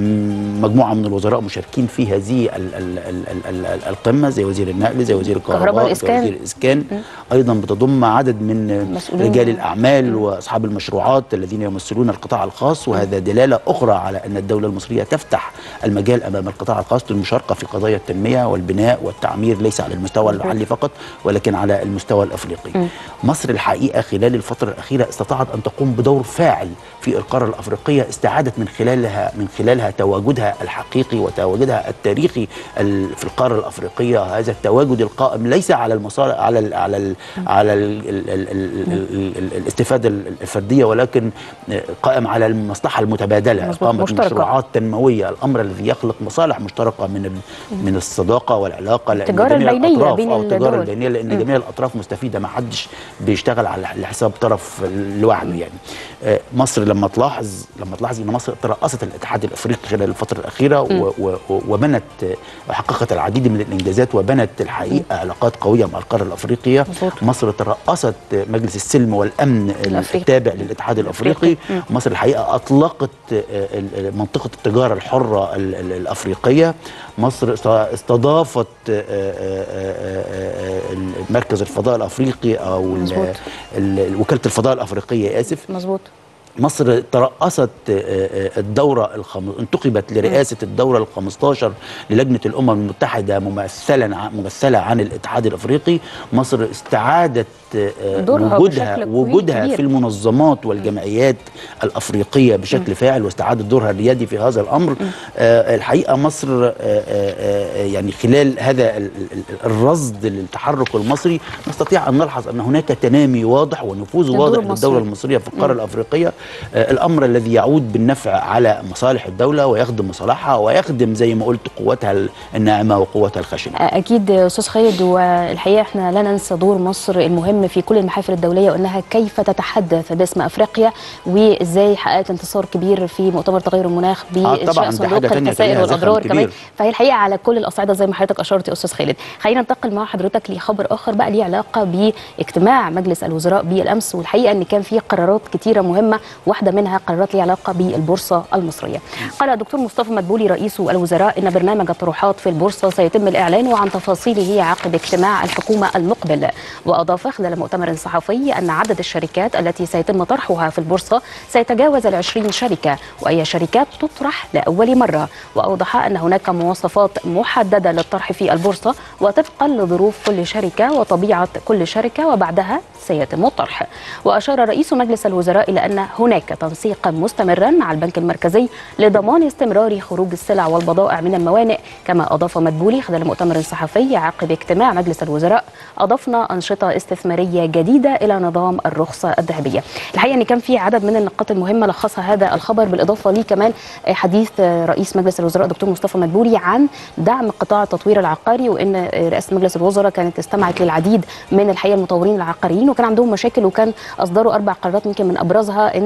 م- مجموعه من الوزراء مشاركين في هذه ال- ال- ال- ال- ال- القمه زي وزير النقل زي وزير كهرباء الكهرباء زي الإسكان. وزير الاسكان ايضا بتضم عدد من مسؤولين. رجال الاعمال واصحاب المشروعات الذين يمثلون القطاع الخاص وهذا دلاله اخرى على ان الدوله المصريه تفتح المجال امام القطاع الخاص للمشاركه في قضايا التنميه والبناء والتعمير ليس على المستوى المحلي فقط ولكن على المستوى الافريقي. مصر الحقيقه خلال الفتره الاخيره استطاعت ان تقوم بدور فاعل في القاره الافريقيه استعادت من خلالها من خلالها تواجدها الحقيقي وتواجدها التاريخي ال- في القاره الافريقيه هذا التواجد القائم ليس على المصالح على ال على ال على ال ال ال ال ال ال الاستفاده الفرديه ولكن قائم على المصلحه المتبادله مظبوط، اقامه مشتركة. مشروعات تنمويه الامر الذي يخلق مصالح مشتركه من ال- من الصداقه والعلاقه لأن التجارة جميع البينية الأطراف- بين آه، التجاره الدول. البينيه لان جميع الاطراف مستفيده ما حدش بيشتغل على لحساب طرف لوحده يعني آه، مصر لما تلاحظ لما تلاحظ ان مصر ترأست الاتحاد الافريقي خلال الفتره الاخيره و- و- و- وبنت آه، وحققت العديد من الانجازات وبنت الحقيقه علاقات قويه مع القاره الافريقيه مظبوط. مصر ترأست مجلس السلم والامن الأفريقي. التابع للاتحاد الافريقي مصر الحقيقه اطلقت آه، ال- ال- منطقه التجاره الحره ال- ال- الافريقيه مصر است- استضافت آه، آه، آه، آه، مركز الفضاء الافريقي او ال- مظبوط. ال- وكاله الفضاء الافريقيه اسف مظبوط مصر ترأست آه، آه، الدورة الخم... انتخبت لرئاسة الدورة ال 15 للجنة الأمم المتحدة ممثلا ع- ممثلة عن الاتحاد الأفريقي مصر استعادت آه، دورها وجودها بشكل وجودها كبير. في المنظمات والجمعيات الأفريقية بشكل فاعل واستعادت دورها الريادي في هذا الأمر آه، الحقيقة مصر آه، آه، آه، يعني خلال هذا ال- ال- الرصد للتحرك المصري نستطيع أن نلحظ أن هناك تنامي واضح ونفوذ الدور واضح المصري. للدولة المصرية في القاره الافريقيه آه، الامر الذي يعود بالنفع على مصالح الدوله ويخدم مصالحها ويخدم زي ما قلت قوتها الناعمه وقوتها الخشنه اكيد استاذ خالد والحقيقه احنا لا ننسى دور مصر المهم في كل المحافل الدوليه وانها كيف تتحدث باسم افريقيا وازاي حققت انتصار كبير في مؤتمر تغير المناخ آه، بانشاء طبعاً، ده صندوق حاجة تانية الخسائر تانية زخم والاضرار كبير. كمان فهي الحقيقه على كل الاصعده زي ما حضرتك اشرت يا استاذ خالد خلينا ننتقل مع حضرتك لخبر اخر بقى ليه علاقه باجتماع مجلس الوزراء بالامس والحقيقه ان كان في قرارات كتيره مهمه واحده منها قرارات ليها علاقه بالبورصه المصريه قال الدكتور مصطفى مدبولي رئيس الوزراء ان برنامج الطروحات في البورصه سيتم الاعلان عن تفاصيله عقب اجتماع الحكومه المقبل واضاف خلال مؤتمر صحفي ان عدد الشركات التي سيتم طرحها في البورصه سيتجاوز العشرين شركه وهي شركات تطرح لاول مره واوضح ان هناك مواصفات محدده للطرح في البورصه وطبقا لظروف كل شركه وطبيعه كل شركه وبعدها سيتم الطرح واشار رئيس مجلس الوزراء الى ان هناك تنسيقا مستمرا مع البنك المركزي لضمان استمرار خروج السلع والبضائع من الموانئ كما اضاف مدبولي خلال مؤتمر صحفي عقب اجتماع مجلس الوزراء اضفنا انشطه استثماريه جديده الى نظام الرخصه الذهبيه الحقيقه ان كان في عدد من النقاط المهمه لخصها هذا الخبر بالاضافه ليه كمان حديث رئيس مجلس الوزراء دكتور مصطفى مدبولي عن دعم قطاع التطوير العقاري وان رئاسه مجلس الوزراء كانت استمعت للعديد من الحقيقه المطورين العقاريين وكان عندهم مشاكل وكان اصدروا اربع قرارات يمكن من ابرزها ان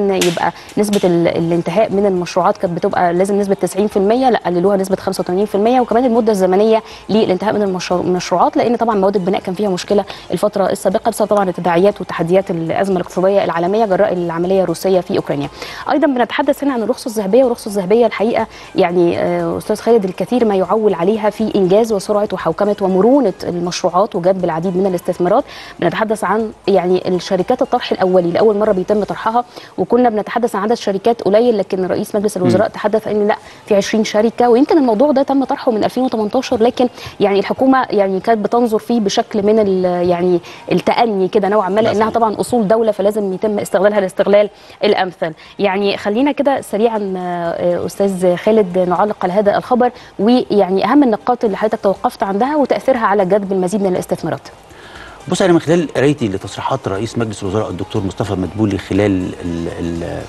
ان يبقى نسبه ال- الانتهاء من المشروعات كانت بتبقى لازم نسبه 90% لا قللوها نسبه 85% وكمان المده الزمنيه للانتهاء من المشروع- المشروعات لان طبعا مواد البناء كان فيها مشكله الفتره السابقه بسبب طبعا التداعيات وتحديات الازمه الاقتصاديه العالميه جراء العمليه الروسيه في اوكرانيا. ايضا بنتحدث هنا عن الرخصه الذهبيه والرخصه الذهبيه الحقيقه يعني آه، استاذ خالد الكثير ما يعول عليها في انجاز وسرعه وحوكمه ومرونه المشروعات وجذب العديد من الاستثمارات بنتحدث عن يعني الشركات الطرح الاولي لاول مره بيتم طرحها وكنا بنتحدث عن عدد شركات قليل لكن رئيس مجلس الوزراء تحدث ان لا في 20 شركه ويمكن الموضوع ده تم طرحه من 2018 لكن يعني الحكومه يعني كانت بتنظر فيه بشكل من ال- يعني التأني كده نوعا ما لانها صحيح. طبعا اصول دوله فلازم يتم استغلالها الاستغلال الامثل يعني خلينا كده سريعا آه، استاذ خالد نعلق على هذا الخبر ويعني اهم النقاط اللي حضرتك توقفت عندها وتاثيرها على جذب المزيد من الاستثمارات بص انا من خلال قرايتي لتصريحات رئيس مجلس الوزراء الدكتور مصطفى مدبولي خلال ال- ال-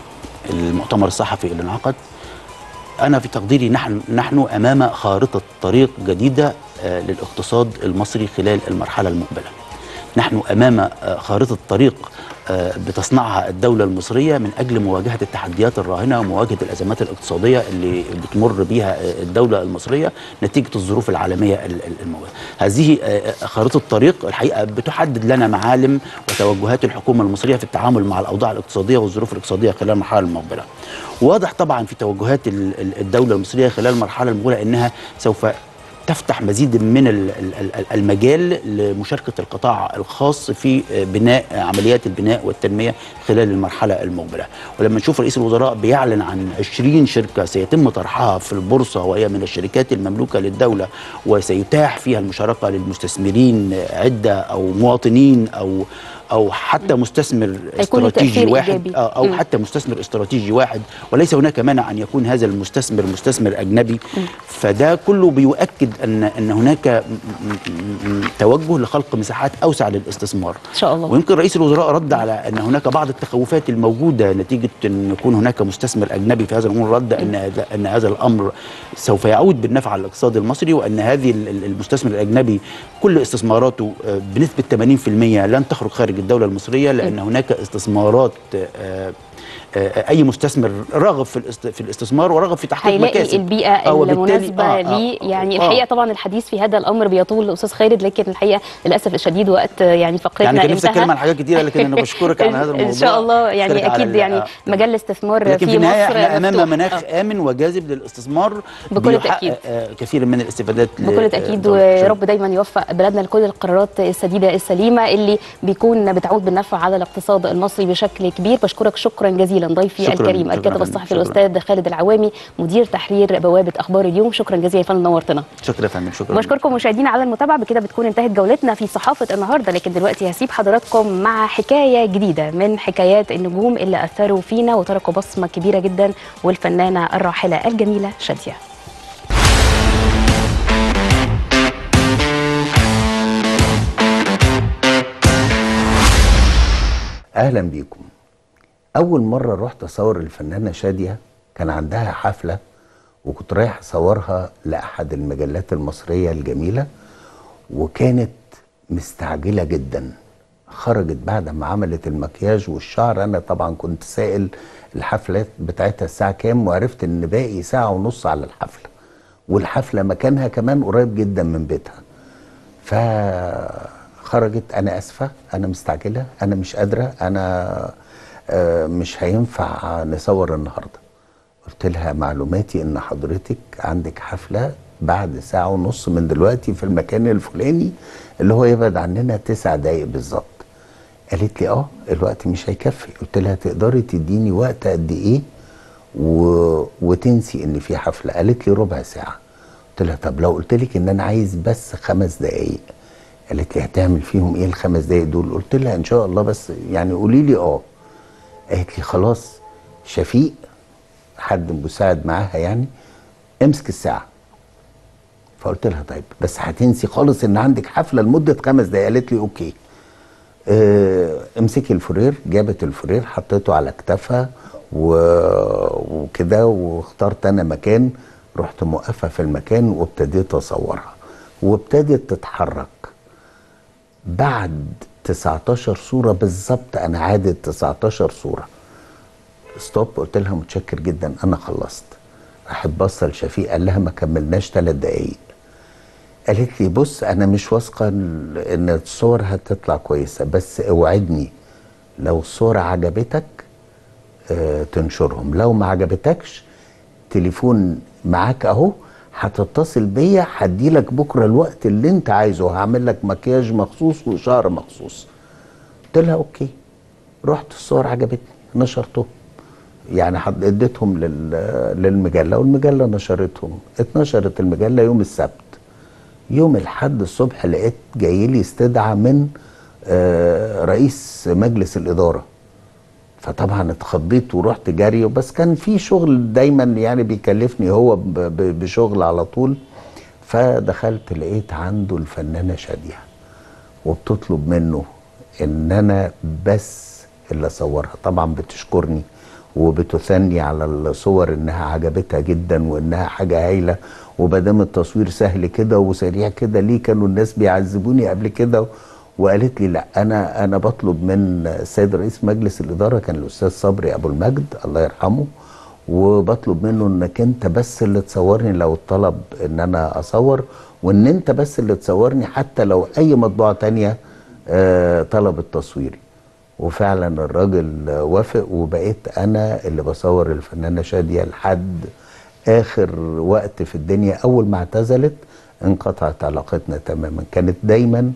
المؤتمر الصحفي اللي انعقد انا في تقديري نحن نحن امام خارطه طريق جديده آه، للاقتصاد المصري خلال المرحله المقبله. نحن امام آه، خارطه طريق آه، بتصنعها الدوله المصريه من اجل مواجهه التحديات الراهنه ومواجهه الازمات الاقتصاديه اللي بتمر بها آه، الدوله المصريه نتيجه الظروف العالميه ال- ال- الموجوده. هذه آه، آه، خارطه طريق الحقيقه بتحدد لنا معالم وتوجهات الحكومه المصريه في التعامل مع الاوضاع الاقتصاديه والظروف الاقتصاديه خلال المرحله المقبله. واضح طبعا في توجهات ال- ال- الدوله المصريه خلال المرحله المقبله انها سوف تفتح مزيد من ال- ال- ال- المجال لمشاركه القطاع الخاص في بناء عمليات البناء والتنميه خلال المرحله المقبله ولما نشوف رئيس الوزراء بيعلن عن 20 شركه سيتم طرحها في البورصه وهي من الشركات المملوكه للدوله وسيتاح فيها المشاركه للمستثمرين عده او مواطنين او او حتى مستثمر هيكون استراتيجي تأثير واحد إيجابي. آه، او مم. حتى مستثمر استراتيجي واحد وليس هناك مانع ان يكون هذا المستثمر مستثمر اجنبي فده كله بيؤكد ان ان هناك م- م- م- توجه لخلق مساحات اوسع للاستثمار ان شاء الله ويمكن رئيس الوزراء رد على ان هناك بعض التخوفات الموجوده نتيجه ان يكون هناك مستثمر اجنبي في هذا الامر رد ان هذا ان هذا الامر سوف يعود بالنفع على الاقتصاد المصري وان هذه ال- ال- المستثمر الاجنبي كل استثماراته آه، بنسبه 80% لن تخرج خارج الدوله المصريه لان هناك استثمارات آه، آه، اي مستثمر راغب في الاست- في الاستثمار وراغب في تحقيق هيلاقي مكاسب البيئه آه، وبالتالي- المناسبه آه، آه، ليه يعني آه. الحقيقه طبعا الحديث في هذا الامر بيطول استاذ خالد لكن الحقيقه للاسف الشديد وقت يعني فقرتنا يعني كان نفسي انتهى. اتكلم عن حاجات كتيره لكن انا بشكرك على هذا الموضوع ان شاء الله أشكرك يعني على اكيد ال- يعني آه. مجال الاستثمار لكن في في النهايه مصر احنا امام مفتوح. مناخ آه. امن وجاذب للاستثمار بكل بيحقق، تأكيد. آه، كثير من الاستفادات ل- بكل تاكيد آه، ويا رب دايما يوفق بلادنا لكل القرارات السديده السليمه اللي بيكون بتعود بالنفع على الاقتصاد المصري بشكل كبير بشكرك شكرا جزيلا ضيفي شكراً، الكريم شكراً الكاتب فندم، الصحفي شكراً. الاستاذ خالد العوامي مدير تحرير بوابه اخبار اليوم شكرا جزيلا يا فندم نورتنا شكرا يا فندم شكرا بشكركم مشاهدينا على المتابعه بكده بتكون انتهت جولتنا في صحافه النهارده لكن دلوقتي هسيب حضراتكم مع حكايه جديده من حكايات النجوم اللي اثروا فينا وتركوا بصمه كبيره جدا والفنانه الراحله الجميله شاديه اهلا بيكم اول مره رحت اصور الفنانه شاديه كان عندها حفله وكنت رايح اصورها لاحد المجلات المصريه الجميله وكانت مستعجله جدا خرجت بعد ما عملت المكياج والشعر انا طبعا كنت سائل الحفلات بتاعتها الساعه كام وعرفت ان باقي ساعه ونص على الحفله والحفله مكانها كمان قريب جدا من بيتها فخرجت انا اسفه انا مستعجله انا مش قادره انا آه، مش هينفع نصور النهارده قلت لها معلوماتي ان حضرتك عندك حفله بعد ساعه ونص من دلوقتي في المكان الفلاني اللي هو يبعد عننا تسع دقايق بالظبط قالت لي اه الوقت مش هيكفي قلت لها تقدري تديني وقت قد ايه و... وتنسي ان في حفله قالت لي ربع ساعه قلت لها طب لو قلت لك ان انا عايز بس خمس دقايق قالت لي هتعمل فيهم ايه الخمس دقايق دول قلت لها ان شاء الله بس يعني قولي لي اه قالت لي خلاص شفيق حد مساعد معاها يعني امسك الساعه فقلت لها طيب بس هتنسي خالص ان عندك حفله لمده خمس دقايق قالت لي اوكي آه، امسكي الفرير جابت الفرير حطيته على كتافها و... وكده واخترت انا مكان رحت موقفه في المكان وابتديت اصورها وابتدت تتحرك بعد 19 صوره بالظبط انا عادت 19 صوره ستوب قلت لها متشكر جدا انا خلصت راحت باصه لشفيق قال لها ما كملناش ثلاث دقايق قالت لي بص انا مش واثقه ان إن الصور هتطلع كويسه بس اوعدني لو الصور عجبتك آه، تنشرهم لو ما عجبتكش تليفون معاك اهو هتتصل بيا هديلك بكره الوقت اللي انت عايزه هعمل لك مكياج مخصوص وشعر مخصوص قلت لها اوكي رحت الصور عجبتني نشرتهم يعني حد- اديتهم لل- للمجله والمجله نشرتهم اتنشرت المجله يوم السبت يوم الحد الصبح لقيت جاي لي استدعاء من آه، رئيس مجلس الاداره فطبعا اتخضيت ورحت جري بس كان في شغل دايما يعني بيكلفني هو ب- ب- بشغل على طول فدخلت لقيت عنده الفنانه شاديه وبتطلب منه ان انا بس اللي اصورها طبعا بتشكرني وبتثني على الصور انها عجبتها جدا وانها حاجه هايله وبدام التصوير سهل كده وسريع كده ليه كانوا الناس بيعذبوني قبل كده وقالت لي لا انا انا بطلب من السيد رئيس مجلس الاداره كان الاستاذ صبري ابو المجد الله يرحمه وبطلب منه انك انت بس اللي تصورني لو الطلب ان انا اصور وان انت بس اللي تصورني حتى لو اي مطبوعه تانية آه، طلبت تصويري وفعلا الراجل آه، وافق وبقيت انا اللي بصور الفنانه شاديه لحد اخر وقت في الدنيا اول ما اعتزلت انقطعت علاقتنا تماما كانت دايما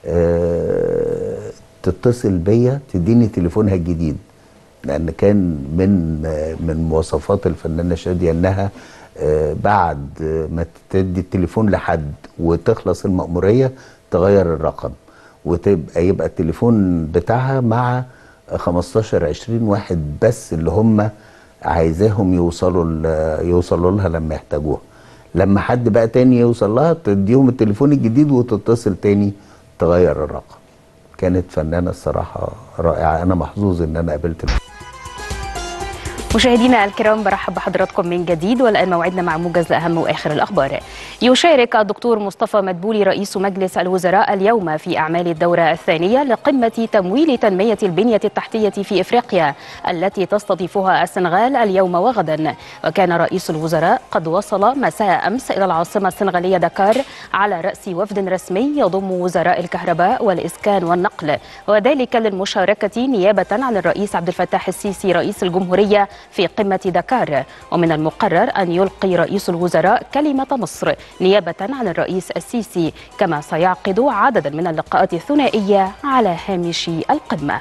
آه، تتصل بيا تديني تليفونها الجديد لان كان من آه، من مواصفات الفنانه شاديه انها آه، بعد ما تدي التليفون لحد وتخلص المأمورية تغير الرقم وتبقى يبقى التليفون بتاعها مع 15 20 واحد بس اللي هم عايزاهم يوصلوا ل- يوصلوا لها لما يحتاجوها لما حد بقى تاني يوصل لها تديهم التليفون الجديد وتتصل تاني تغير الرقم كانت فنانة الصراحة رائعة أنا محظوظ إن أنا قابلت مشاهدينا الكرام برحب بحضراتكم من جديد والآن موعدنا مع موجز لأهم وآخر الأخبار يشارك الدكتور مصطفى مدبولي رئيس مجلس الوزراء اليوم في أعمال الدورة الثانية لقمة تمويل تنمية البنية التحتية في إفريقيا التي تستضيفها السنغال اليوم وغدا وكان رئيس الوزراء قد وصل مساء أمس إلى العاصمة السنغالية دكار على رأس وفد رسمي يضم وزراء الكهرباء والإسكان والنقل وذلك للمشاركة نيابة عن الرئيس عبد الفتاح السيسي رئيس الجمهورية في قمة دكار ومن المقرر أن يلقي رئيس الوزراء كلمة مصر نيابة عن الرئيس السيسي كما سيعقد عددا من اللقاءات الثنائية على هامش القمة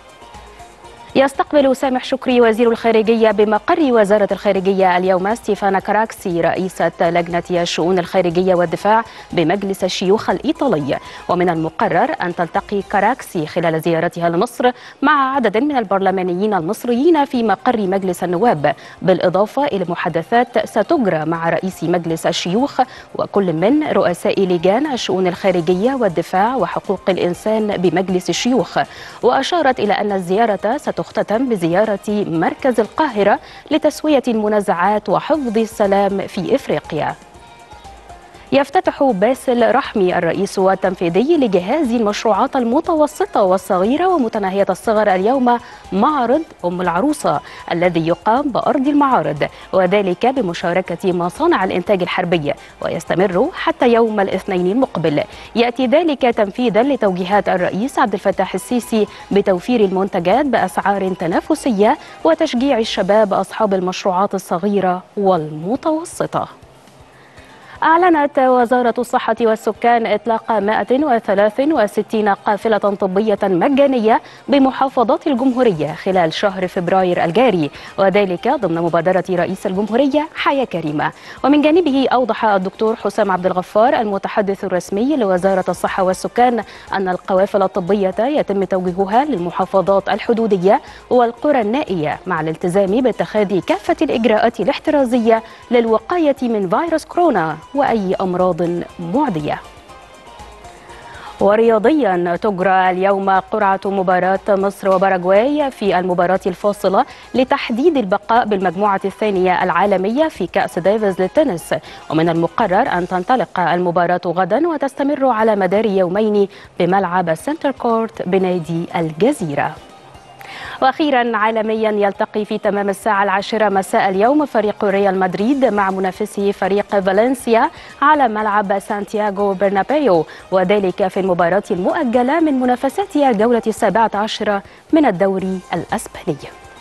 يستقبل سامح شكري وزير الخارجية بمقر وزارة الخارجية اليوم ستيفانا كراكسي رئيسة لجنة الشؤون الخارجية والدفاع بمجلس الشيوخ الإيطالي ومن المقرر أن تلتقي كراكسي خلال زيارتها لمصر مع عدد من البرلمانيين المصريين في مقر مجلس النواب بالإضافة إلى محادثات ستجرى مع رئيس مجلس الشيوخ وكل من رؤساء لجان الشؤون الخارجية والدفاع وحقوق الإنسان بمجلس الشيوخ وأشارت إلى أن الزيارة ستختتم بزيارة مركز القاهرة لتسوية المنازعات وحفظ السلام في إفريقيا يفتتح باسل رحمي الرئيس التنفيذي لجهاز المشروعات المتوسطة والصغيرة ومتناهية الصغر اليوم معرض أم العروسة الذي يقام بأرض المعارض وذلك بمشاركة مصانع الإنتاج الحربي ويستمر حتى يوم الاثنين المقبل يأتي ذلك تنفيذا لتوجيهات الرئيس عبد الفتاح السيسي بتوفير المنتجات بأسعار تنافسية وتشجيع الشباب أصحاب المشروعات الصغيرة والمتوسطة أعلنت وزارة الصحة والسكان إطلاق 163 قافلة طبية مجانية بمحافظات الجمهورية خلال شهر فبراير الجاري وذلك ضمن مبادرة رئيس الجمهورية حياة كريمة ومن جانبه أوضح الدكتور حسام عبد الغفار المتحدث الرسمي لوزارة الصحة والسكان أن القوافل الطبية يتم توجيهها للمحافظات الحدودية والقرى النائية مع الالتزام باتخاذ كافة الإجراءات الاحترازية للوقاية من فيروس كورونا وأي أمراض معدية ورياضيا تجرى اليوم قرعة مباراة مصر وباراغواي في المباراة الفاصلة لتحديد البقاء بالمجموعة الثانية العالمية في كأس ديفيز للتنس ومن المقرر أن تنطلق المباراة غدا وتستمر على مدار يومين بملعب سنتر كورت بنادي الجزيرة واخيرا عالميا يلتقي في تمام الساعه العاشره مساء اليوم فريق ريال مدريد مع منافسه فريق فالنسيا على ملعب سانتياغو برنابيو وذلك في المباراه المؤجله من منافسات الجوله السابعه عشره من الدوري الاسباني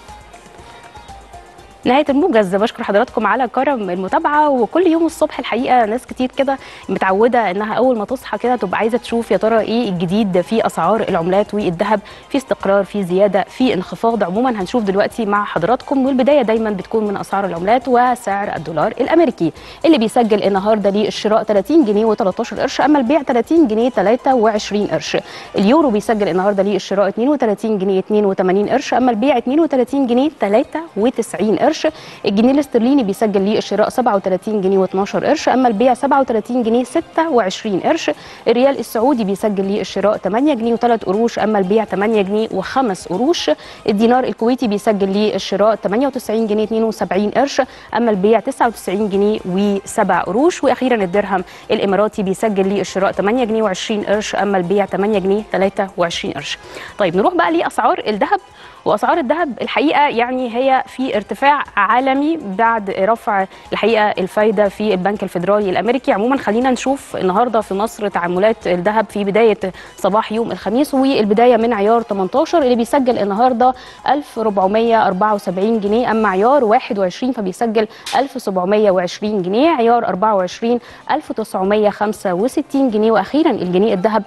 نهايه الموجز بشكر حضراتكم على كرم المتابعه وكل يوم الصبح الحقيقه ناس كتير كده متعوده انها اول ما تصحى كده تبقى عايزه تشوف يا ترى ايه الجديد في اسعار العملات والذهب في استقرار في زياده في انخفاض عموما هنشوف دلوقتي مع حضراتكم والبدايه دايما بتكون من اسعار العملات وسعر الدولار الامريكي اللي بيسجل النهارده للشراء 30 جنيه و13 قرش اما البيع 30 جنيه 23 قرش اليورو بيسجل النهارده للشراء 32 جنيه 82 قرش اما البيع 32 جنيه 93 قرش الجنيه الاسترليني بيسجل للشراء 37 جنيه و12 قرش اما البيع 37 جنيه 26 قرش الريال السعودي بيسجل للشراء 8 جنيه و3 قروش اما البيع 8 جنيه و5 قروش الدينار الكويتي بيسجل للشراء 98 جنيه 72 قرش اما البيع 99 جنيه و7 قروش واخيرا الدرهم الاماراتي بيسجل للشراء 8 جنيه و20 قرش اما البيع 8 جنيه 23 قرش طيب نروح بقى لاسعار الذهب واسعار الذهب الحقيقه يعني هي في ارتفاع عالمي بعد رفع الحقيقه الفايده في البنك الفيدرالي الامريكي عموما خلينا نشوف النهارده في مصر تعاملات الذهب في بدايه صباح يوم الخميس والبدايه من عيار 18 اللي بيسجل النهارده 1474 جنيه اما عيار 21 فبيسجل 1720 جنيه عيار 24 1965 جنيه واخيرا الجنيه الذهب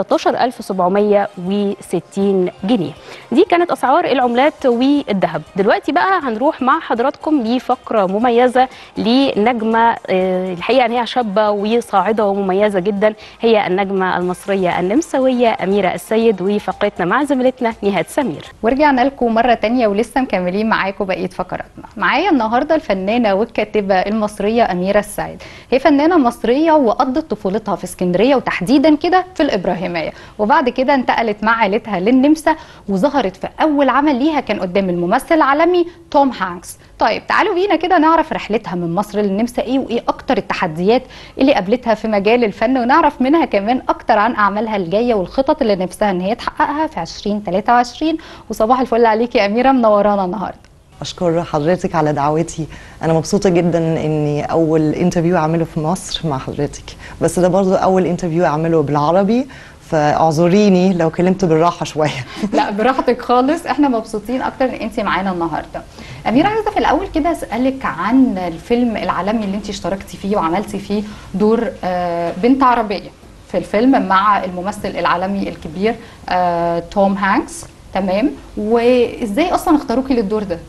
13760 جنيه دي كانت اسعار العملات والذهب دلوقتي بقى هنروح مع حضراتكم لفقره مميزه لنجمه آه، الحقيقه ان هي شابه وصاعده ومميزه جدا هي النجمه المصريه النمساويه اميره السيد وفقرتنا مع زميلتنا نهاد سمير ورجعنا لكم مرة تانية ولسه مكملين معاكم بقية فقراتنا معايا النهاردة الفنانة والكاتبة المصرية أميرة السعيد هي فنانة مصرية وقضت طفولتها في اسكندرية وتحديدا كده في الإبراهيمية وبعد كده انتقلت مع عائلتها للنمسا وظهرت في أول عمل ليها كان قدام الممثل العالمي توم هانكس طيب تعالوا بينا كده نعرف رحلتها من مصر للنمسا ايه وايه اكتر التحديات اللي قابلتها في مجال الفن ونعرف منها كمان اكتر عن اعمالها الجايه والخطط اللي نفسها ان هي تحققها في 2023 وصباح الفل عليكي يا اميره منورانا النهارده أشكر حضرتك على دعوتي أنا مبسوطة جدا إني أول انترفيو أعمله في مصر مع حضرتك بس ده برضو أول انترفيو أعمله بالعربي فاعذريني لو كلمت بالراحة شوية لا براحتك خالص احنا مبسوطين اكتر ان انت معانا النهارده اميره عايزه في الاول كده اسالك عن الفيلم العالمي اللي انت اشتركتي فيه وعملتي فيه دور آه، بنت عربيه في الفيلم مع الممثل العالمي الكبير آه، توم هانكس تمام وازاي اصلا اختاروكي للدور ده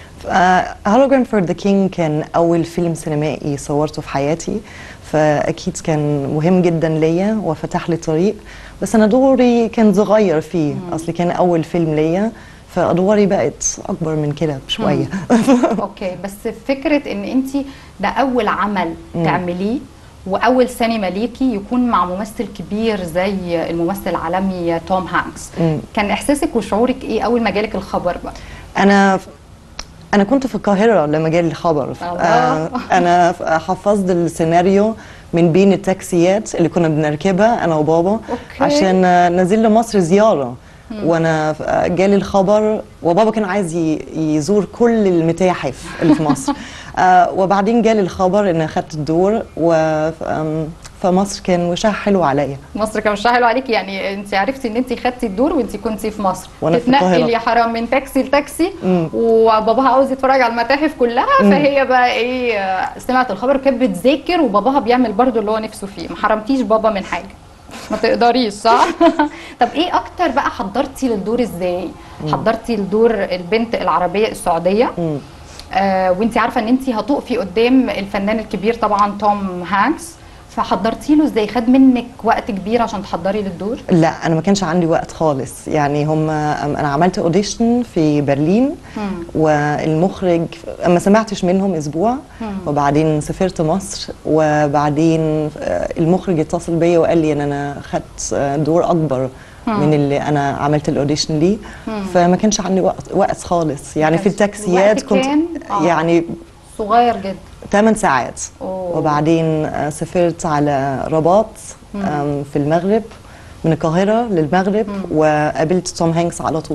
هولوجرام فور ذا كينج كان أول فيلم سينمائي صورته في حياتي فأكيد كان مهم جدا ليا وفتح لي طريق بس أنا دوري كان صغير فيه أصل كان أول فيلم ليا فأدواري بقت أكبر من كده بشوية اوكي بس فكره ان انت ده اول عمل تعمليه واول سينما ليكي يكون مع ممثل كبير زي الممثل العالمي توم هانكس مم. كان احساسك وشعورك ايه اول ما جالك الخبر بقى انا انا كنت في القاهره لما جالي الخبر الله. آه، انا ف- حفظت السيناريو من بين التاكسيات اللي كنا بنركبها انا وبابا أوكي. عشان آه، نزل مصر زياره وانا ف- آه، جالي الخبر وبابا كان عايز ي- يزور كل المتاحف اللي في مصر آه، وبعدين جالي الخبر ان اخدت الدور و ف- آم، فمصر كان وشها حلو عليا مصر كان وشها حلو عليكي يعني انت عرفتي ان انت خدتي الدور وانت كنتي في مصر وأنا في تتنقل القاهرة. يا حرام من تاكسي لتاكسي مم. وباباها عاوز يتفرج على المتاحف كلها فهي بقى ايه آه، سمعت الخبر وكانت بتذاكر وباباها بيعمل برضو اللي هو نفسه فيه ما حرمتيش بابا من حاجه ما تقدريش صح طب ايه اكتر بقى حضرتي للدور ازاي حضرتي لدور البنت العربيه السعوديه مم. آه وانت عارفه ان انت هتقفي قدام الفنان الكبير طبعا توم هانكس فحضرتي له ازاي خد منك وقت كبير عشان تحضري للدور لا انا ما كانش عندي وقت خالص يعني هم انا عملت اوديشن في برلين والمخرج ما سمعتش منهم اسبوع وبعدين سافرت مصر وبعدين آه، المخرج اتصل بيا وقال لي ان انا خدت آه، دور اكبر من اللي انا عملت الاوديشن ليه فما كانش عندي وقت وقت خالص يعني في كان التاكسيات الوقت كنت كان- آه. يعني صغير جدا 8 ساعات أوه. وبعدين آه، سافرت على رباط آم، في المغرب من القاهرة للمغرب وقابلت توم هانكس على طول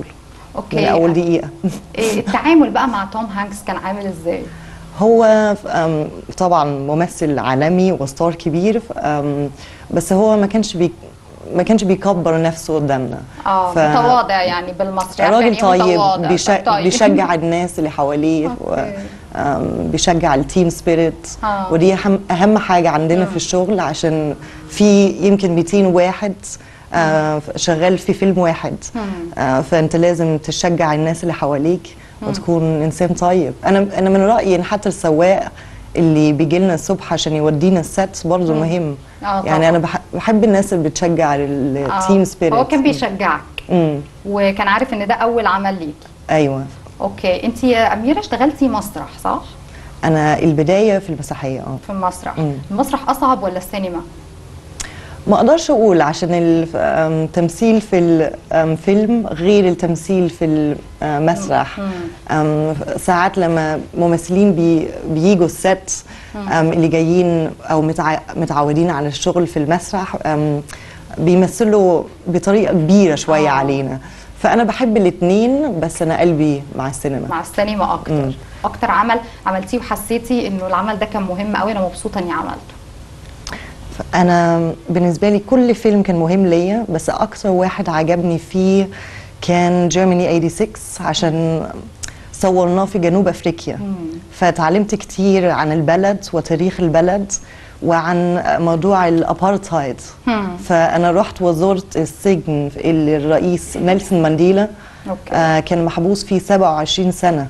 اوكي من اول دقيقه إيه التعامل بقى مع توم هانكس كان عامل ازاي هو أم، طبعا ممثل عالمي وستار كبير أم، بس هو ما كانش بي ما كانش بيكبر نفسه قدامنا اه ف- متواضع يعني بالمصري عارفة راجل يعني إيه طيب متواضع؟ بيش... طيب. بيشجع الناس اللي حواليه و... أوكي. أم، بيشجع التيم سبيريت آه. ودي أهم, اهم حاجه عندنا في الشغل عشان في يمكن 200 واحد آه، شغال في فيلم واحد آه، فانت لازم تشجع الناس اللي حواليك وتكون انسان طيب انا انا من رايي ان حتى السواق اللي بيجي لنا الصبح عشان يودينا السات برضه مهم آه، طبعاً. يعني انا بح- بحب الناس اللي بتشجع التيم آه. سبيريت هو كان بيشجعك امم وكان عارف ان ده اول عمل ليكي ايوه اوكي انت يا اميره اشتغلتي مسرح صح انا البدايه في المسرحيه اه في المسرح مم. المسرح اصعب ولا السينما ما اقدرش اقول عشان التمثيل في الفيلم غير التمثيل في المسرح أم، ساعات لما ممثلين بي بيجوا الست أم، اللي جايين او متع- متعودين على الشغل في المسرح أم، بيمثلوا بطريقه كبيره شويه آه. علينا فانا بحب الاثنين بس انا قلبي مع السينما مع السينما اكتر مم. اكتر عمل عملتيه وحسيتي انه العمل ده كان مهم قوي انا مبسوطه اني عملته انا بالنسبه لي كل فيلم كان مهم ليا بس اكتر واحد عجبني فيه كان جيرماني 86 عشان صورناه في جنوب افريقيا فتعلمت كتير عن البلد وتاريخ البلد وعن موضوع الابارتهايد فانا رحت وزرت السجن اللي الرئيس نيلسون مانديلا أوكي. آه كان محبوس فيه 27 سنه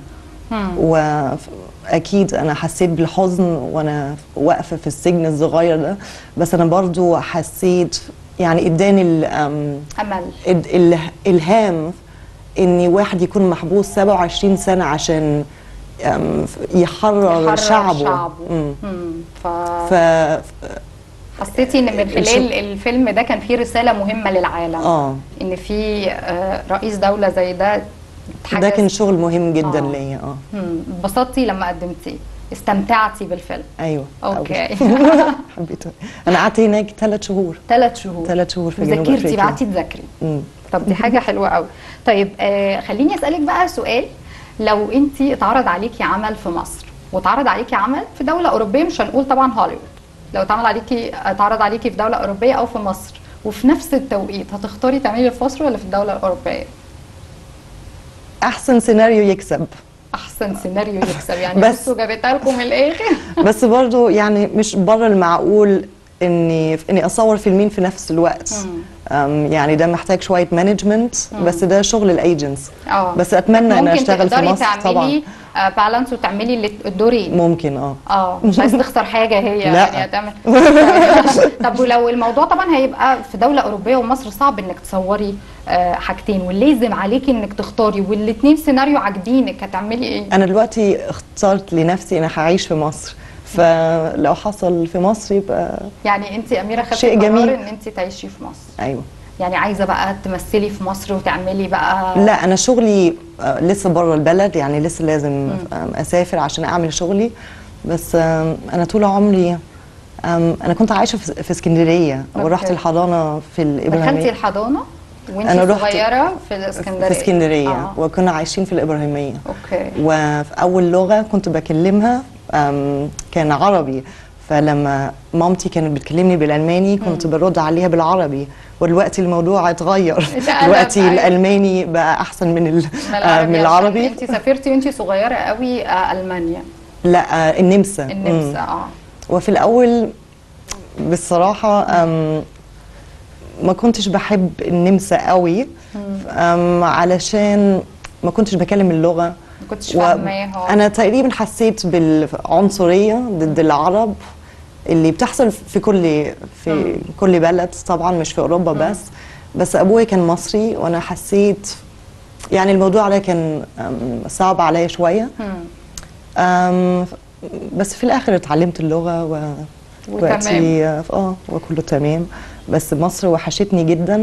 واكيد انا حسيت بالحزن وانا واقفه في السجن الصغير ده بس انا برضو حسيت يعني اداني ال- أم، امل ال- ال- الهام ان واحد يكون محبوس 27 سنه عشان أم، يحرر, يحرر شعبه, شعبه. مم. مم. ف... ف حسيتي ان من خلال الشغل- الفيلم ده كان فيه رساله مهمه للعالم اه ان في آه، رئيس دوله زي ده ده حاجة كان شغل مهم جدا آه. ليا اه مم. اتبسطتي لما قدمتيه استمتعتي بالفيلم ايوه اوكي أوي. حبيته انا قعدت هناك ثلاث شهور ثلاث شهور ثلاث شهور في جنوب ذاكرتي افريقيا بعتي تذاكري مم. طب دي حاجه حلوه قوي طيب آه خليني اسالك بقى سؤال لو انت اتعرض عليكي عمل في مصر واتعرض عليكي عمل في دوله اوروبيه مش هنقول طبعا هوليوود لو اتعمل عليكي اتعرض عليكي في دوله اوروبيه او في مصر وفي نفس التوقيت هتختاري تعملي في مصر ولا في الدوله الاوروبيه احسن سيناريو يكسب احسن سيناريو يكسب يعني بس- بصوا جابتها لكم من الاخر بس برضو يعني مش بره المعقول اني اني اصور فيلمين في نفس الوقت أم، يعني ده محتاج شويه مانجمنت بس ده شغل الايجنتس اه بس اتمنى ان ممكن اشتغل في تقدري مصر طبعا تعملي بالانس وتعملي الات- الدورين ممكن اه اه مش عايز تخسر حاجه هي لا. يعني هتعمل طب ولو الموضوع طبعا هيبقى في دوله اوروبيه ومصر صعب انك تصوري آه، حاجتين واللازم عليكي انك تختاري والاثنين سيناريو عاجبينك هتعملي ايه؟ انا دلوقتي اخترت لنفسي انا هعيش في مصر فلو حصل في مصر يبقى يعني انت اميره خدتي شيء قرار جميل. ان انت تعيشي في مصر ايوه يعني عايزه بقى تمثلي في مصر وتعملي بقى لا انا شغلي آه، لسه بره البلد يعني لسه لازم آم، اسافر عشان اعمل شغلي بس آم، انا طول عمري آم، انا كنت عايشه في في اسكندريه ورحت أوكي. الحضانه في دخلتي الابراهيميه الحضانه وانت أنا رحت صغيره في الاسكندريه في اسكندريه آه. وكنا عايشين في الابراهيميه اوكي وفي اول لغه كنت بكلمها آم، كان عربي فلما مامتي كانت بتكلمني بالالماني كنت برد عليها بالعربي ودلوقتي الموضوع اتغير اتقلب، دلوقتي أيوة. الالماني بقى احسن من ال- من آه، العربي, من العربي انت سافرتي وانت صغيره قوي آه، المانيا لا آه، النمسا مم. النمسا اه وفي الاول بصراحه آم، ما كنتش بحب النمسا قوي آم، علشان ما كنتش بكلم اللغه ما كنتش فاهماها انا تقريبا حسيت بالعنصريه ضد العرب اللي بتحصل في كل في كل بلد طبعا مش في اوروبا بس بس ابويا كان مصري وانا حسيت يعني الموضوع ده كان أم، صعب عليا شويه أم، بس في الاخر اتعلمت اللغه و وتمام. دلوقتي اه وكله تمام بس مصر وحشتني جدا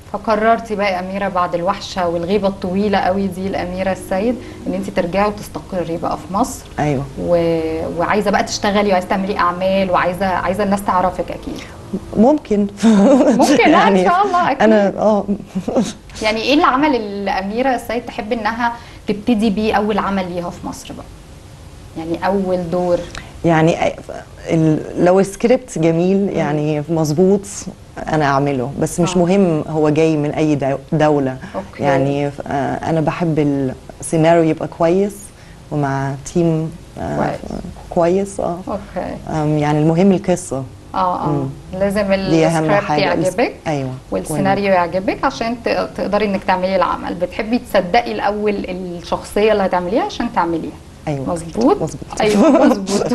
فقررتي بقى يا اميره بعد الوحشه والغيبه الطويله قوي دي الاميره السيد ان انت ترجعي وتستقري بقى في مصر ايوه و... وعايزه بقى تشتغلي وعايزه تعملي اعمال وعايزه عايزه الناس تعرفك اكيد ممكن ممكن لا ان شاء الله اكيد انا اه يعني ايه العمل اللي اميره السيد تحب انها تبتدي بيه اول عمل ليها في مصر بقى يعني اول دور يعني أي- ال- لو السكريبت جميل يعني مظبوط انا اعمله بس مش آه. مهم هو جاي من اي دو- دوله أوكي. يعني آه، انا بحب السيناريو يبقى كويس ومع تيم آه، كويس. كويس اه اوكي آم، يعني المهم القصه اه اه لازم دي اهم السكريبت حاجه يعجبك ايوه والسيناريو يعجبك عشان ت- تقدري انك تعملي العمل بتحبي تصدقي الاول الشخصيه اللي هتعمليها عشان تعمليها ايوه مظبوط مظبوط. ايوه مظبوط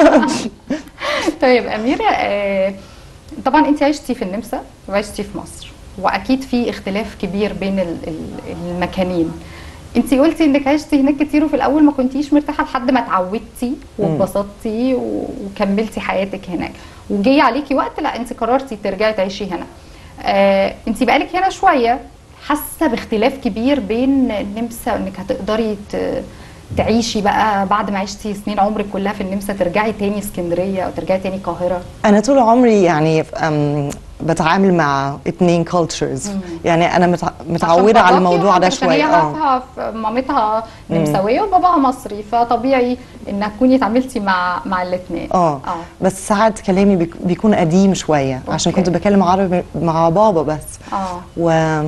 طيب اميره آه، طبعا انت عشتي في النمسا وعشتي في مصر واكيد في اختلاف كبير بين ال- ال- المكانين انت قلتي انك عشتي هناك كتير وفي الاول ما كنتيش مرتاحه لحد ما اتعودتي واتبسطتي و- وكملتي حياتك هناك وجي عليكي وقت لا انت قررتي ترجعي تعيشي هنا آه انت بقالك هنا شويه حاسه باختلاف كبير بين النمسا انك هتقدري ت- تعيشي بقى بعد ما عشتي سنين عمرك كلها في النمسا ترجعي تاني اسكندريه او ترجعي تاني القاهره انا طول عمري يعني أم، بتعامل مع اتنين كولتشرز يعني انا متع- متعوده على الموضوع ده عشان هي شويه اه عارفها ف- مامتها نمساويه وباباها مصري فطبيعي انك تكوني اتعاملتي مع مع الاثنين اه بس ساعات كلامي بيك- بيكون قديم شويه عشان أوكي. كنت بكلم عربي مع بابا بس اه و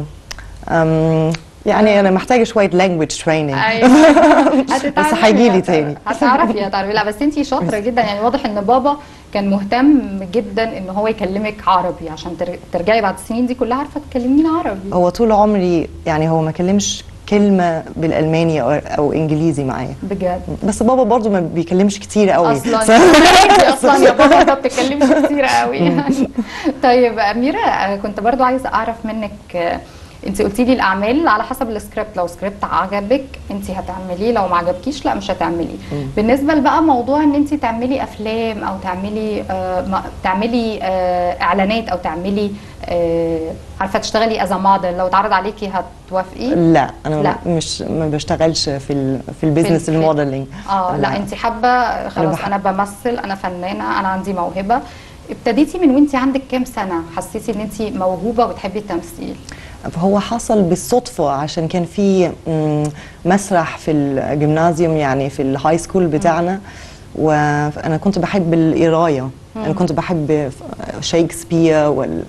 أم، يعني انا محتاجه شويه language training ايوه هتتعرفي- بس هيجيلي تاني. هتعرفي هتعرفي لا بس انتي شاطره جدا يعني واضح ان بابا كان مهتم جدا ان هو يكلمك عربي عشان تر- ترجعي بعد السنين دي كلها عارفه تكلميني عربي هو طول عمري يعني هو ما كلمش كلمه بالالماني او, أو انجليزي معايا بجد بس بابا برضو ما بيكلمش كتير قوي اصلا انت اصلا يا بابا ما بتتكلمش كتير قوي يعني طيب اميره آه، كنت برضو عايزه اعرف منك آه، انت قلتي لي الاعمال على حسب السكريبت لو سكريبت عجبك انت هتعمليه لو ما عجبكيش لا مش هتعمليه بالنسبه بقى موضوع ان انت تعملي افلام او تعملي آه ما- تعملي آه اعلانات او تعملي آه عارفه تشتغلي از موديل لو اتعرض عليكي هتوافقي لا انا لا. لا. مش ما بشتغلش في ال في البيزنس في- الموديلينج اه لا انت حابه خلاص بح- انا بمثل انا فنانه انا عندي موهبه ابتديتي من وانت عندك كام سنه حسيتي ان انت موهوبه وبتحبي التمثيل هو حصل بالصدفة عشان كان في مم، مسرح في الجيمنازيوم يعني في الهاي سكول بتاعنا وأنا كنت بحب القراية أنا كنت بحب شكسبير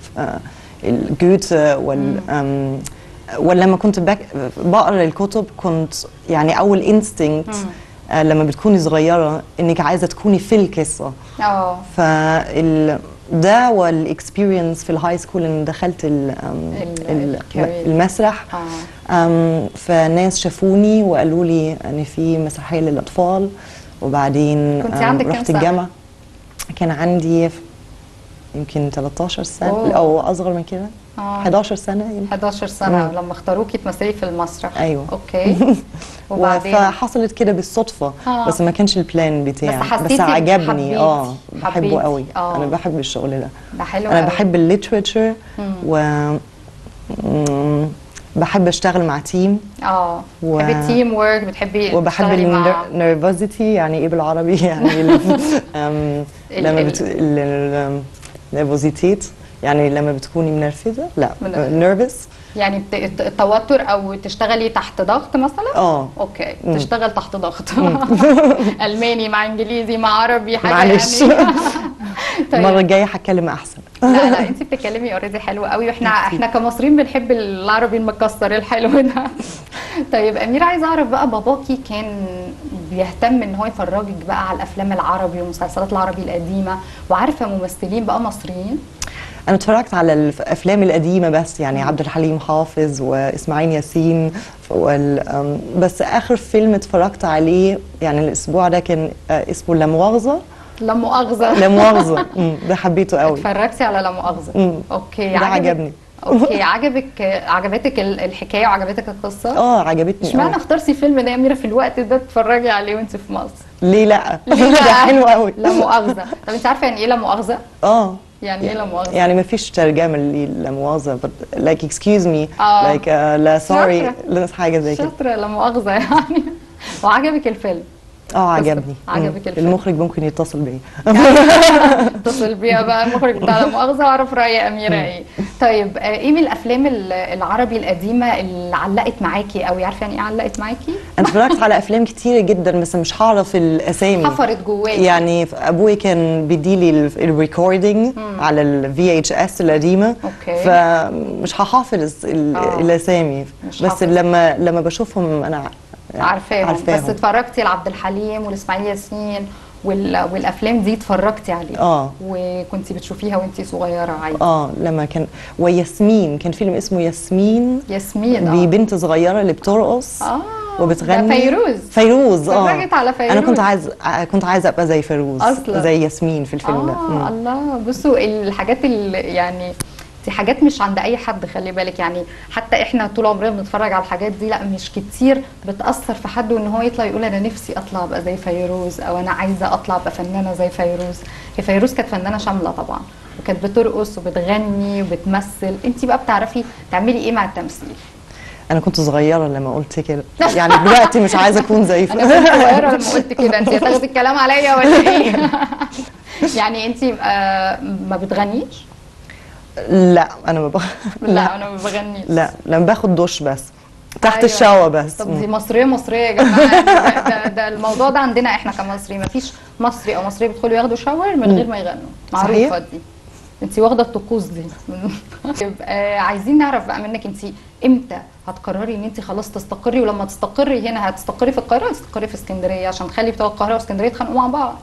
والجوته وال أم، ولما كنت بك- بقرا الكتب كنت يعني أول انستنكت لما بتكوني صغيرة إنك عايزة تكوني في القصة اه فال ده والاكسبيرينس في الهاي سكول ان دخلت ال ال- ال الكارير. المسرح اه أم، فناس شافوني وقالوا لي ان في مسرحيه للاطفال وبعدين كنتي أم، عندك كام رحت سنة؟ الجامعه كان عندي يمكن 13 سنه أوه. او اصغر من كده آه. 11 سنه يمكن 11 سنه لما اختاروكي تمثلي في المسرح أيوة. اوكي وبعدين فحصلت كده بالصدفه آه. بس ما كانش البلان بتاعي بس حسيتي عجبني حبيتي- اه حبيتي. بحبه قوي آه. انا بحب الشغل ده ده حلو انا قوي. بحب الليترشر و مم، بحب اشتغل مع تيم اه و- بتحبي التيم ورك بتحبي وبحب تشتغلي مع النيرفوزيتي يعني ايه بالعربي يعني ال- أم، ال- لما ال- بت... النيرفوزيتيت يعني لما بتكوني منرفزه لا منرفزة. نيرفس يعني بت- الت- التوتر او تشتغلي تحت ضغط مثلا اه اوكي تشتغل تحت ضغط الماني مع انجليزي مع عربي حاجه معلش. يعني المره طيب الجايه هتكلم احسن لا لا انت بتتكلمي اوريدي حلو قوي واحنا احنا كمصريين بنحب العربي المكسر الحلو ده طيب اميره عايزه اعرف بقى باباكي كان بيهتم ان هو يفرجك بقى على الافلام العربي والمسلسلات العربي القديمه وعارفه ممثلين بقى مصريين انا اتفرجت على الافلام القديمه بس يعني عبد الحليم حافظ واسماعيل ياسين وال... أم، بس اخر فيلم اتفرجت عليه يعني الاسبوع ده كان آه، اسمه لا مؤاخذه لا مؤاخذه لا مؤاخذه أمم، ده حبيته قوي اتفرجتي على لا مؤاخذه أمم. اوكي ده عجبني. اوكي عجبك عجبتك ال- الحكايه وعجبتك القصه اه عجبتني اشمعنى قوي اخترتي الفيلم ده يا اميره في الوقت ده تتفرجي عليه وانت في مصر ليه لا ليه ده بقى؟ حلو قوي لا مؤاخذه طب انت عارفه يعني ايه لا مؤاخذه اه يعني ايه لا مؤاخذه يعني ما فيش ترجمه لي لا مؤاخذه but like excuse me آه. like uh, لا سوري شاطرة. لا حاجه زي كده شاطره لا مؤاخذه يعني وعجبك الفيلم اه عجبني عجبك مم. الفيلم. المخرج ممكن يتصل بيا اتصل بيها بقى المخرج بتاع لا مؤاخذه واعرف راي اميره ايه طيب آه، ايه من الافلام ال- العربي القديمه اللي علقت معاكي قوي عارفه يعني ايه علقت معاكي انا اتفرجت على افلام كتيره جدا بس مش هعرف الاسامي حفرت جواكي يعني ابوي كان بيديلي الريكوردينج على الفي اتش اس القديمه أوكي. فمش هحافظ ال- آه. الاسامي مش بس حافظ. لما لما بشوفهم انا عارفاهم, عارفاهم. بس اتفرجتي لعبد الحليم والاسماعيل ياسين وال... والافلام دي اتفرجتي عليها آه. وكنتي بتشوفيها وانتي صغيره عادي اه لما كان وياسمين كان فيلم اسمه ياسمين ياسمين دي اه بنت صغيره اللي بترقص اه وبتغني ده فيروز فيروز اه اتفرجت على فيروز. انا كنت عايز كنت عايزه ابقى زي فيروز أصلاً. زي ياسمين في الفيلم ده اه مم. الله بصوا الحاجات اللي يعني دي حاجات مش عند اي حد خلي بالك يعني حتى احنا طول عمرنا بنتفرج على الحاجات دي لا مش كتير بتاثر في حد وان هو يطلع يقول انا نفسي اطلع ابقى زي فيروز او انا عايزه اطلع ابقى فنانه زي فيروز هي فيروز كانت فنانه شامله طبعا وكانت بترقص وبتغني وبتمثل انت بقى بتعرفي تعملي ايه مع التمثيل انا كنت صغيره لما قلت كده يعني دلوقتي مش عايزه اكون زي انا كنت صغيره لما قلت كده انت هتاخدي الكلام عليا ولا ايه يعني انت آه ما بتغنيش لا انا ما بغ... لا انا ما بغنيش لا لما باخد دش بس تحت أيوة. الشاور بس طب دي مصريه مصريه يا جماعه ده, ده, ده الموضوع ده عندنا احنا كمصري ما فيش مصري او مصريه بيدخلوا ياخدوا شاور من غير ما يغنوا معروفه صحيح. دي انت واخده الطقوس دي طيب آه عايزين نعرف بقى منك انت امتى هتقرري ان انت خلاص تستقري ولما تستقري هنا هتستقري في القاهره ولا تستقري في اسكندريه عشان تخلي بتوع القاهره واسكندريه يتخانقوا مع بعض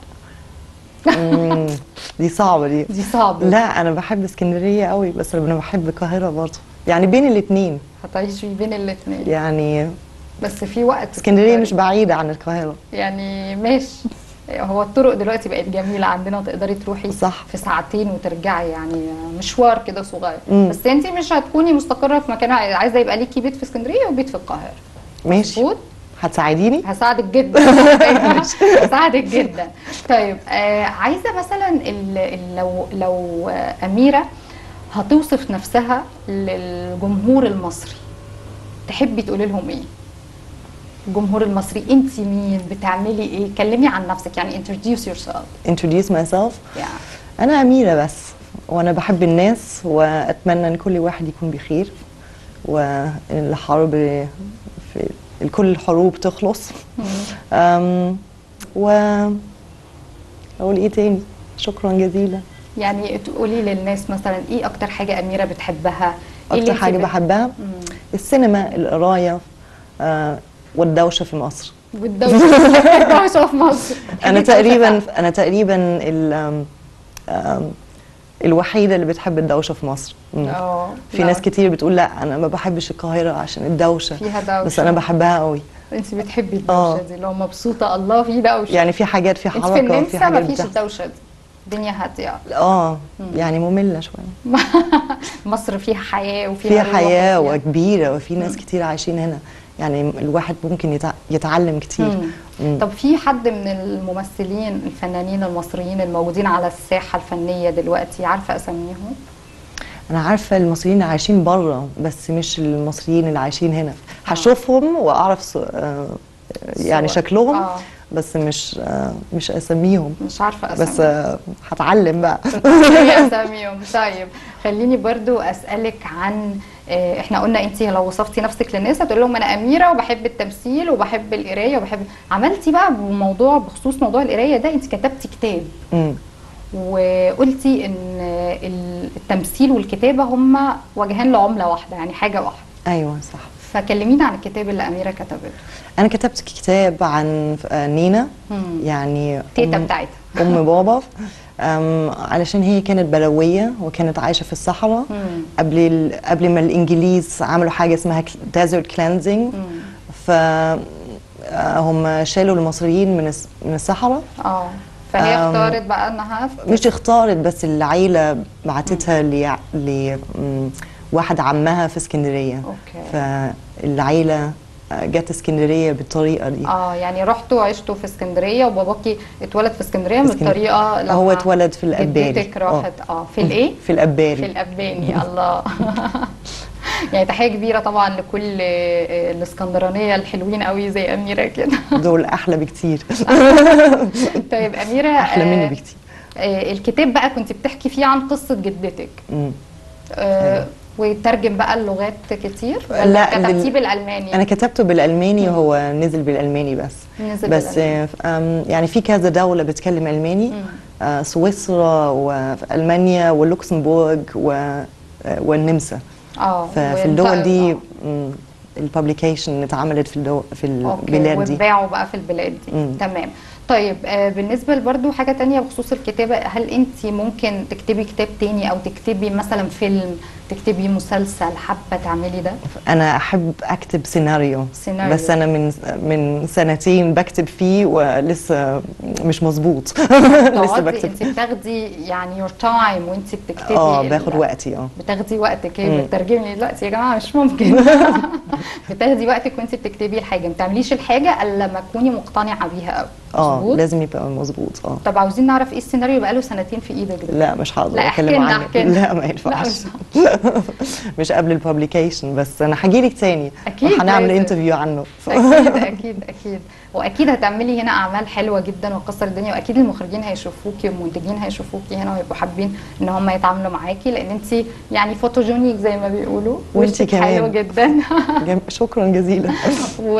مم. دي صعبه دي دي صعبه لا انا بحب اسكندريه قوي بس انا بحب القاهره برضه يعني بين الاثنين هتعيشي بين الاثنين يعني بس في وقت اسكندريه مش تقدري. بعيده عن القاهره يعني ماشي هو الطرق دلوقتي بقت جميله عندنا وتقدري تروحي صح. في ساعتين وترجعي يعني مشوار كده صغير مم. بس انت مش هتكوني مستقره في مكان عايزه يبقى ليكي بيت في اسكندريه وبيت في القاهره ماشي مظبوط هتساعديني هساعدك جدا هساعدك جدا طيب آه عايزه مثلا ال- ال- لو لو آه، اميره هتوصف نفسها للجمهور المصري تحبي تقولي لهم ايه الجمهور المصري انت مين بتعملي ايه كلمي عن نفسك يعني introduce yourself introduce myself يعني انا اميره بس وانا بحب الناس واتمنى ان كل واحد يكون بخير وان الحرب في كل الحروب تخلص أم و اقول ايه تاني شكرا جزيلا يعني تقولي للناس مثلا ايه اكتر حاجه اميره بتحبها ايه اللي اكتر انت حاجه بت- بحبها السينما القرايه آه، والدوشه في مصر والدوشه الدوشه في مصر انا بتحبي تقريبا الدوشة انا تقريبا ال آم، آم، الوحيده اللي بتحب الدوشه في مصر مم. اه في لا، ناس كتير بتقول لا انا ما بحبش القاهره عشان الدوشه فيها دوشه بس انا بحبها قوي انت بتحبي آه. الدوشه دي اللي هو مبسوطه الله في دوشه يعني في حاجات في انت في حركه في النمسا حاجات مفيش بتحصل. الدوشه دي الدنيا هاديه اه يعني ممله شويه مصر فيها حياه وفيها فيها روح حياه وفيها- وكبيره وفي ناس كتير عايشين هنا يعني الواحد ممكن يتع- يتعلم كتير مم. مم. طب في حد من الممثلين الفنانين المصريين الموجودين على الساحه الفنيه دلوقتي عارفه اساميهم انا عارفه المصريين اللي عايشين بره بس مش المصريين اللي عايشين هنا هشوفهم واعرف ص- آه، يعني صور. شكلهم آه. بس مش آه، مش اسميهم مش عارفه اساميهم بس آه، هتعلم بقى هي اساميهم طيب خليني برضو اسالك عن آه، احنا قلنا انت لو وصفتي نفسك للناس هتقول لهم انا اميره وبحب التمثيل وبحب القرايه وبحب عملتي بقى بموضوع بخصوص موضوع القرايه ده انت كتبتي كتاب مم. وقلتي ان ال- التمثيل والكتابه هما وجهان لعمله واحده يعني حاجه واحده ايوه صح فكلمينا عن الكتاب اللي اميره كتبته انا كتبت كتاب عن آه، نينا مم. يعني تيتا أم- بتاعتها ام بابا أم علشان هي كانت بلويه وكانت عايشه في الصحراء مم. قبل ال- قبل ما الانجليز عملوا حاجه اسمها ديزرت كلانزنج ف آه، هم شالوا المصريين من الس- من الصحراء اه فهي أم، اختارت بقى انها مش اختارت بس العيله بعتتها ل ل- م، واحد عمها في اسكندريه اوكي فالعيله جت اسكندريه بالطريقه دي اه يعني رحتوا عشتوا في اسكندريه وباباكي اتولد في اسكندريه من اسكندرية. الطريقه لما هو اتولد في الأباري. جدتك راحت اه في الايه؟ في الاباري في الأباني الله يعني تحية كبيرة طبعا لكل آه، الاسكندرانية الحلوين قوي زي أميرة كده دول احلى بكتير طيب أميرة احلى مني آه، بكتير آه، الكتاب بقى كنت بتحكي فيه عن قصة جدتك مم. آه، ويترجم بقى اللغات كتير ولا لا، كتبتيه بال- بالألماني؟ انا كتبته بالالماني وهو نزل بالالماني بس نزل بس بالألماني. آه، أم، يعني في كذا دوله بتتكلم الماني آه، سويسرا والمانيا واللوكسمبورغ و- آه، والنمسا اه ففي الدول دي آه. الببليكيشن اتعملت في الدو في اوكي البلاد دي واتباعوا بقى في البلاد دي مم. تمام طيب آه بالنسبه برضو حاجه تانية بخصوص الكتابه هل انت ممكن تكتبي كتاب تاني او تكتبي مثلا فيلم تكتبي مسلسل حابه تعملي ده انا احب اكتب سيناريو سيناريو. بس انا من من سنتين بكتب فيه ولسه مش مظبوط لسه تقعدي بكتب انت بتاخدي يعني يور تايم وانت بتكتبي اه ال- باخد وقتي اه بتاخدي وقتك ايه مم. بتترجمي دلوقتي يا جماعه مش ممكن بتاخدي وقتك وانت بتكتبي الحاجه ما تعمليش الحاجه الا لما تكوني مقتنعه بيها قوي اه مظبوط؟ لازم يبقى مظبوط اه طب عاوزين نعرف ايه السيناريو بقاله سنتين في ايدك ده لا مش هقدر لا احكي اتكلم لنا عنه احكي لنا لا ما لا ينفعش مش مش قبل الببليكيشن بس انا هجيلك تاني أكيد وهنعمل لازم. انترفيو عنه اكيد اكيد اكيد واكيد هتعملي هنا اعمال حلوه جدا وتكسر الدنيا واكيد المخرجين هيشوفوكي والمنتجين هيشوفوكي هنا ويبقوا حابين ان هم يتعاملوا معاكي لان انت يعني فوتوجينيك زي ما بيقولوا وإنتي وشك كمان. حلو جدا جم- شكرا جزيلا و...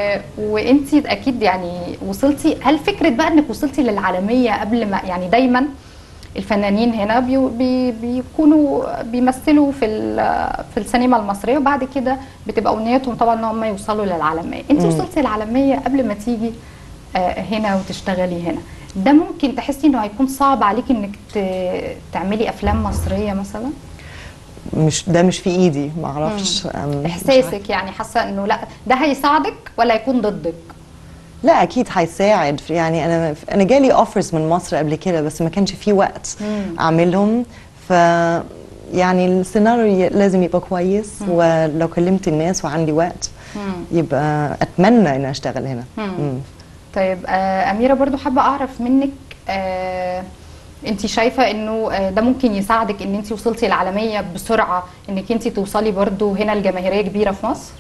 وانت اكيد يعني وصلتي هل فكره بقى انك وصلتي للعالميه قبل ما يعني دايما الفنانين هنا بي... بي... بيكونوا بيمثلوا في ال... في السينما المصريه وبعد كده بتبقى امنيتهم طبعا ان هم يوصلوا للعالميه انت وصلتي للعالميه قبل ما تيجي آه، هنا وتشتغلي هنا ده ممكن تحسي انه هيكون صعب عليكي انك ت... تعملي افلام مصريه مثلا مش ده مش في ايدي ما اعرفش أم، مش عارفة. احساسك يعني حاسه انه لا ده هيساعدك ولا هيكون ضدك لا اكيد هيساعد يعني انا انا جالي اوفرز من مصر قبل كده بس ما كانش في وقت اعملهم ف يعني السيناريو لازم يبقى كويس ولو كلمت الناس وعندي وقت يبقى اتمنى ان اشتغل هنا مم. طيب آه أميرة برضو حابة أعرف منك آه انت شايفة انه آه ده ممكن يساعدك ان انت وصلتي العالمية بسرعة انك انت توصلي برضو هنا لجماهيرية كبيرة في مصر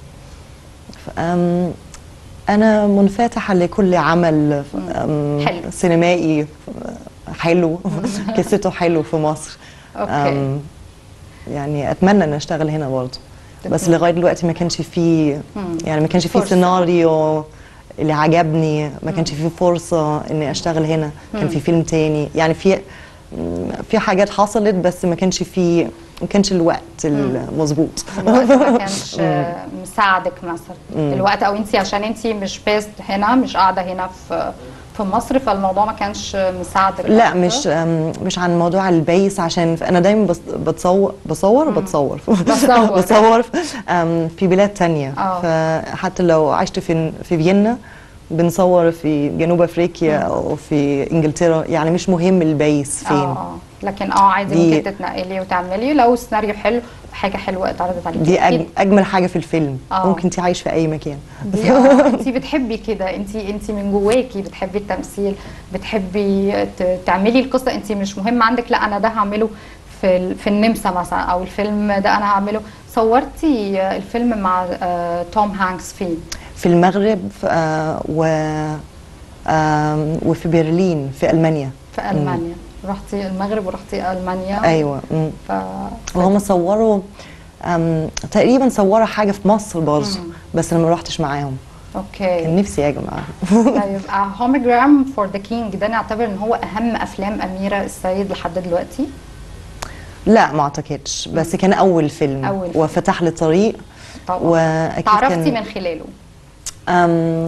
أم، أنا منفتحة لكل عمل أم، حلو. سينمائي حلو قصته حلو في مصر أوكي. أم، يعني أتمنى إن أشتغل هنا برضه بس لغاية دلوقتي ما كانش في يعني ما كانش في فرصة. سيناريو اللي عجبني ما كانش في فرصة إني أشتغل هنا كان في فيلم تاني يعني في مم، في حاجات حصلت بس ما كانش في ما كانش الوقت المظبوط الوقت ما كانش آه، مساعدك مثلا الوقت او انت عشان انت مش بيست هنا مش قاعدة هنا في في مصر فالموضوع ما كانش مساعدك لا أكتر. مش أم، مش عن موضوع البيس عشان انا دايما بص- بتصور بصور بتصور بتصور. بصور أم، في بلاد تانية آه. فحتى لو عشت في في فيينا بنصور في جنوب افريقيا او في انجلترا يعني مش مهم البيس فين اه اه لكن اه عادي دي- ممكن تتنقلي وتعملي لو سيناريو حلو حاجه حلوه اتعرضت عليكي دي أكيد أج اجمل حاجه في الفيلم آه. ممكن تعيش في اي مكان دي اه انت بتحبي كده انت انت من جواكي بتحبي التمثيل بتحبي ت- تعملي القصه انت مش مهم عندك لا انا ده هعمله في ال- في النمسا مثلا او الفيلم ده انا هعمله صورتي آه، الفيلم مع آه، توم هانكس فين في المغرب آه، و آم، وفي برلين في المانيا في المانيا رحتي المغرب ورحتي المانيا ايوه مم. ف... وهم صوروا أم تقريبا صوروا حاجه في مصر برضه بس انا ما روحتش معاهم اوكي كان نفسي اجي معاهم طيب هوموجرام فور ذا كينج ده نعتبر ان هو اهم افلام اميره السيد لحد دلوقتي لا ما اعتقدش بس كان اول فيلم أول فيلم. وفتح لي طريق طبعا واكيد تعرفتي كان من خلاله أم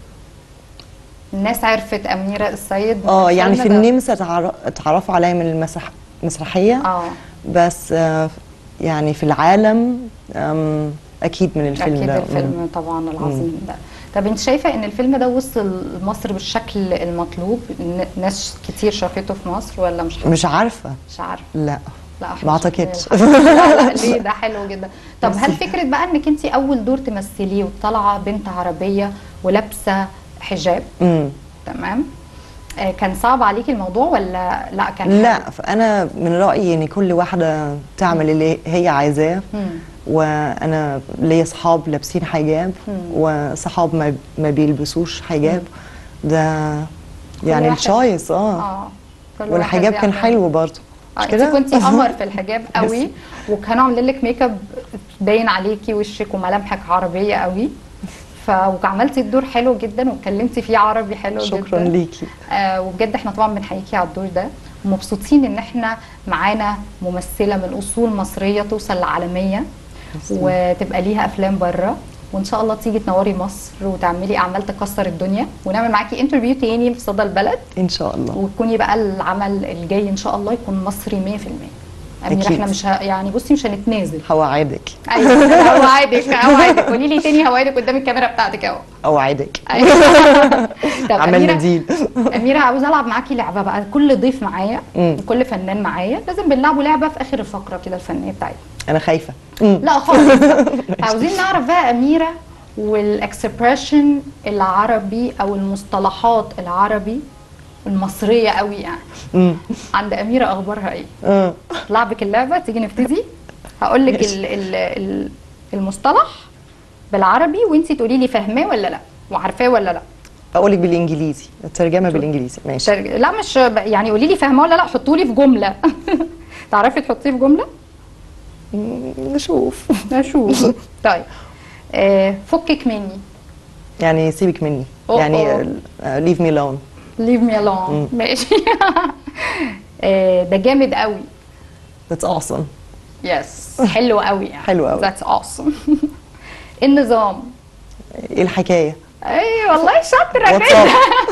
الناس عرفت اميره السيد من اه يعني في الفيلم ده؟ النمسا تعر- اتعرفوا عليا من المسرح المسرحيه اه بس آه، يعني في العالم أم اكيد من الفيلم اكيد ده الفيلم طبعا العظيم ده طب انت شايفه ان الفيلم ده وصل مصر بالشكل المطلوب ن- ناس كتير شافته في مصر ولا مش مش عارفه مش عارفه لا لا إحنا ما مش أعتقدش. هنلحق. لا لا ليه ده حلو جدا طب هل فكره بقى انك انت اول دور تمثليه وطالعه بنت عربيه ولابسه حجاب امم تمام آه كان صعب عليكي الموضوع ولا لا كان لا حلو؟ فانا من رايي ان كل واحده تعمل اللي هي عايزاه مم. وانا ليا اصحاب لابسين حجاب وصحاب ما ما بيلبسوش حجاب ده يعني واحد- الشايس اه اه كل واحد والحجاب كان بيعمل- حلو برضه آه، مش انت كده كنتي قمر في الحجاب قوي وكانوا عاملين لك ميك اب باين عليكي وشك وملامحك عربيه قوي ف وعملتي الدور حلو جدا واتكلمتي فيه عربي حلو جدا شكرا ليكي آه وبجد احنا طبعا بنحييكي على الدور ده ومبسوطين ان احنا معانا ممثله من اصول مصريه توصل لعالميه وتبقى ليها افلام بره وان شاء الله تيجي تنوري مصر وتعملي اعمال تكسر الدنيا ونعمل معاكي انترفيو تاني في صدى البلد ان شاء الله وتكوني بقى العمل الجاي ان شاء الله يكون مصري 100% امير أكيد. احنا مش ه... يعني بصي مش هنتنازل هوعدك ايوه اوعدك اوعدك قولي لي تاني هوعدك قدام الكاميرا بتاعتك اهو اوعدك أيوة. طب عملنا أميرة- ديل أميرة عاوزة ألعب معاكي لعبة بقى كل ضيف معايا مم. وكل فنان معايا لازم بنلعبوا لعبة في آخر الفقرة كده الفنية بتاعتنا انا خايفه مم. لا خالص عاوزين نعرف بقى أميرة والاكسبريشن العربي أو المصطلحات العربي المصرية قوي يعني مم. عند أميرة أخبارها إيه؟ آه. لعبك اللعبة تيجي نبتدي هقول لك ماشي. ال ال ال المصطلح بالعربي وانتي تقولي لي فاهماه ولا لا وعارفاه ولا لا اقول لك بالانجليزي الترجمه بالانجليزي ماشي شر... لا مش يعني قولي لي فاهمه ولا لا حطوا لي في جمله تعرفي تحطيه في جمله مم، نشوف اشوف طيب آه فكك مني يعني سيبك مني أوه يعني أوه. ليف مي لون leave me alone ماشي آه ده جامد قوي ذاتس awesome يس حلو قوي يعني حلو قوي. that's awesome النظام ايه الحكايه اي والله شاطره واتساب كده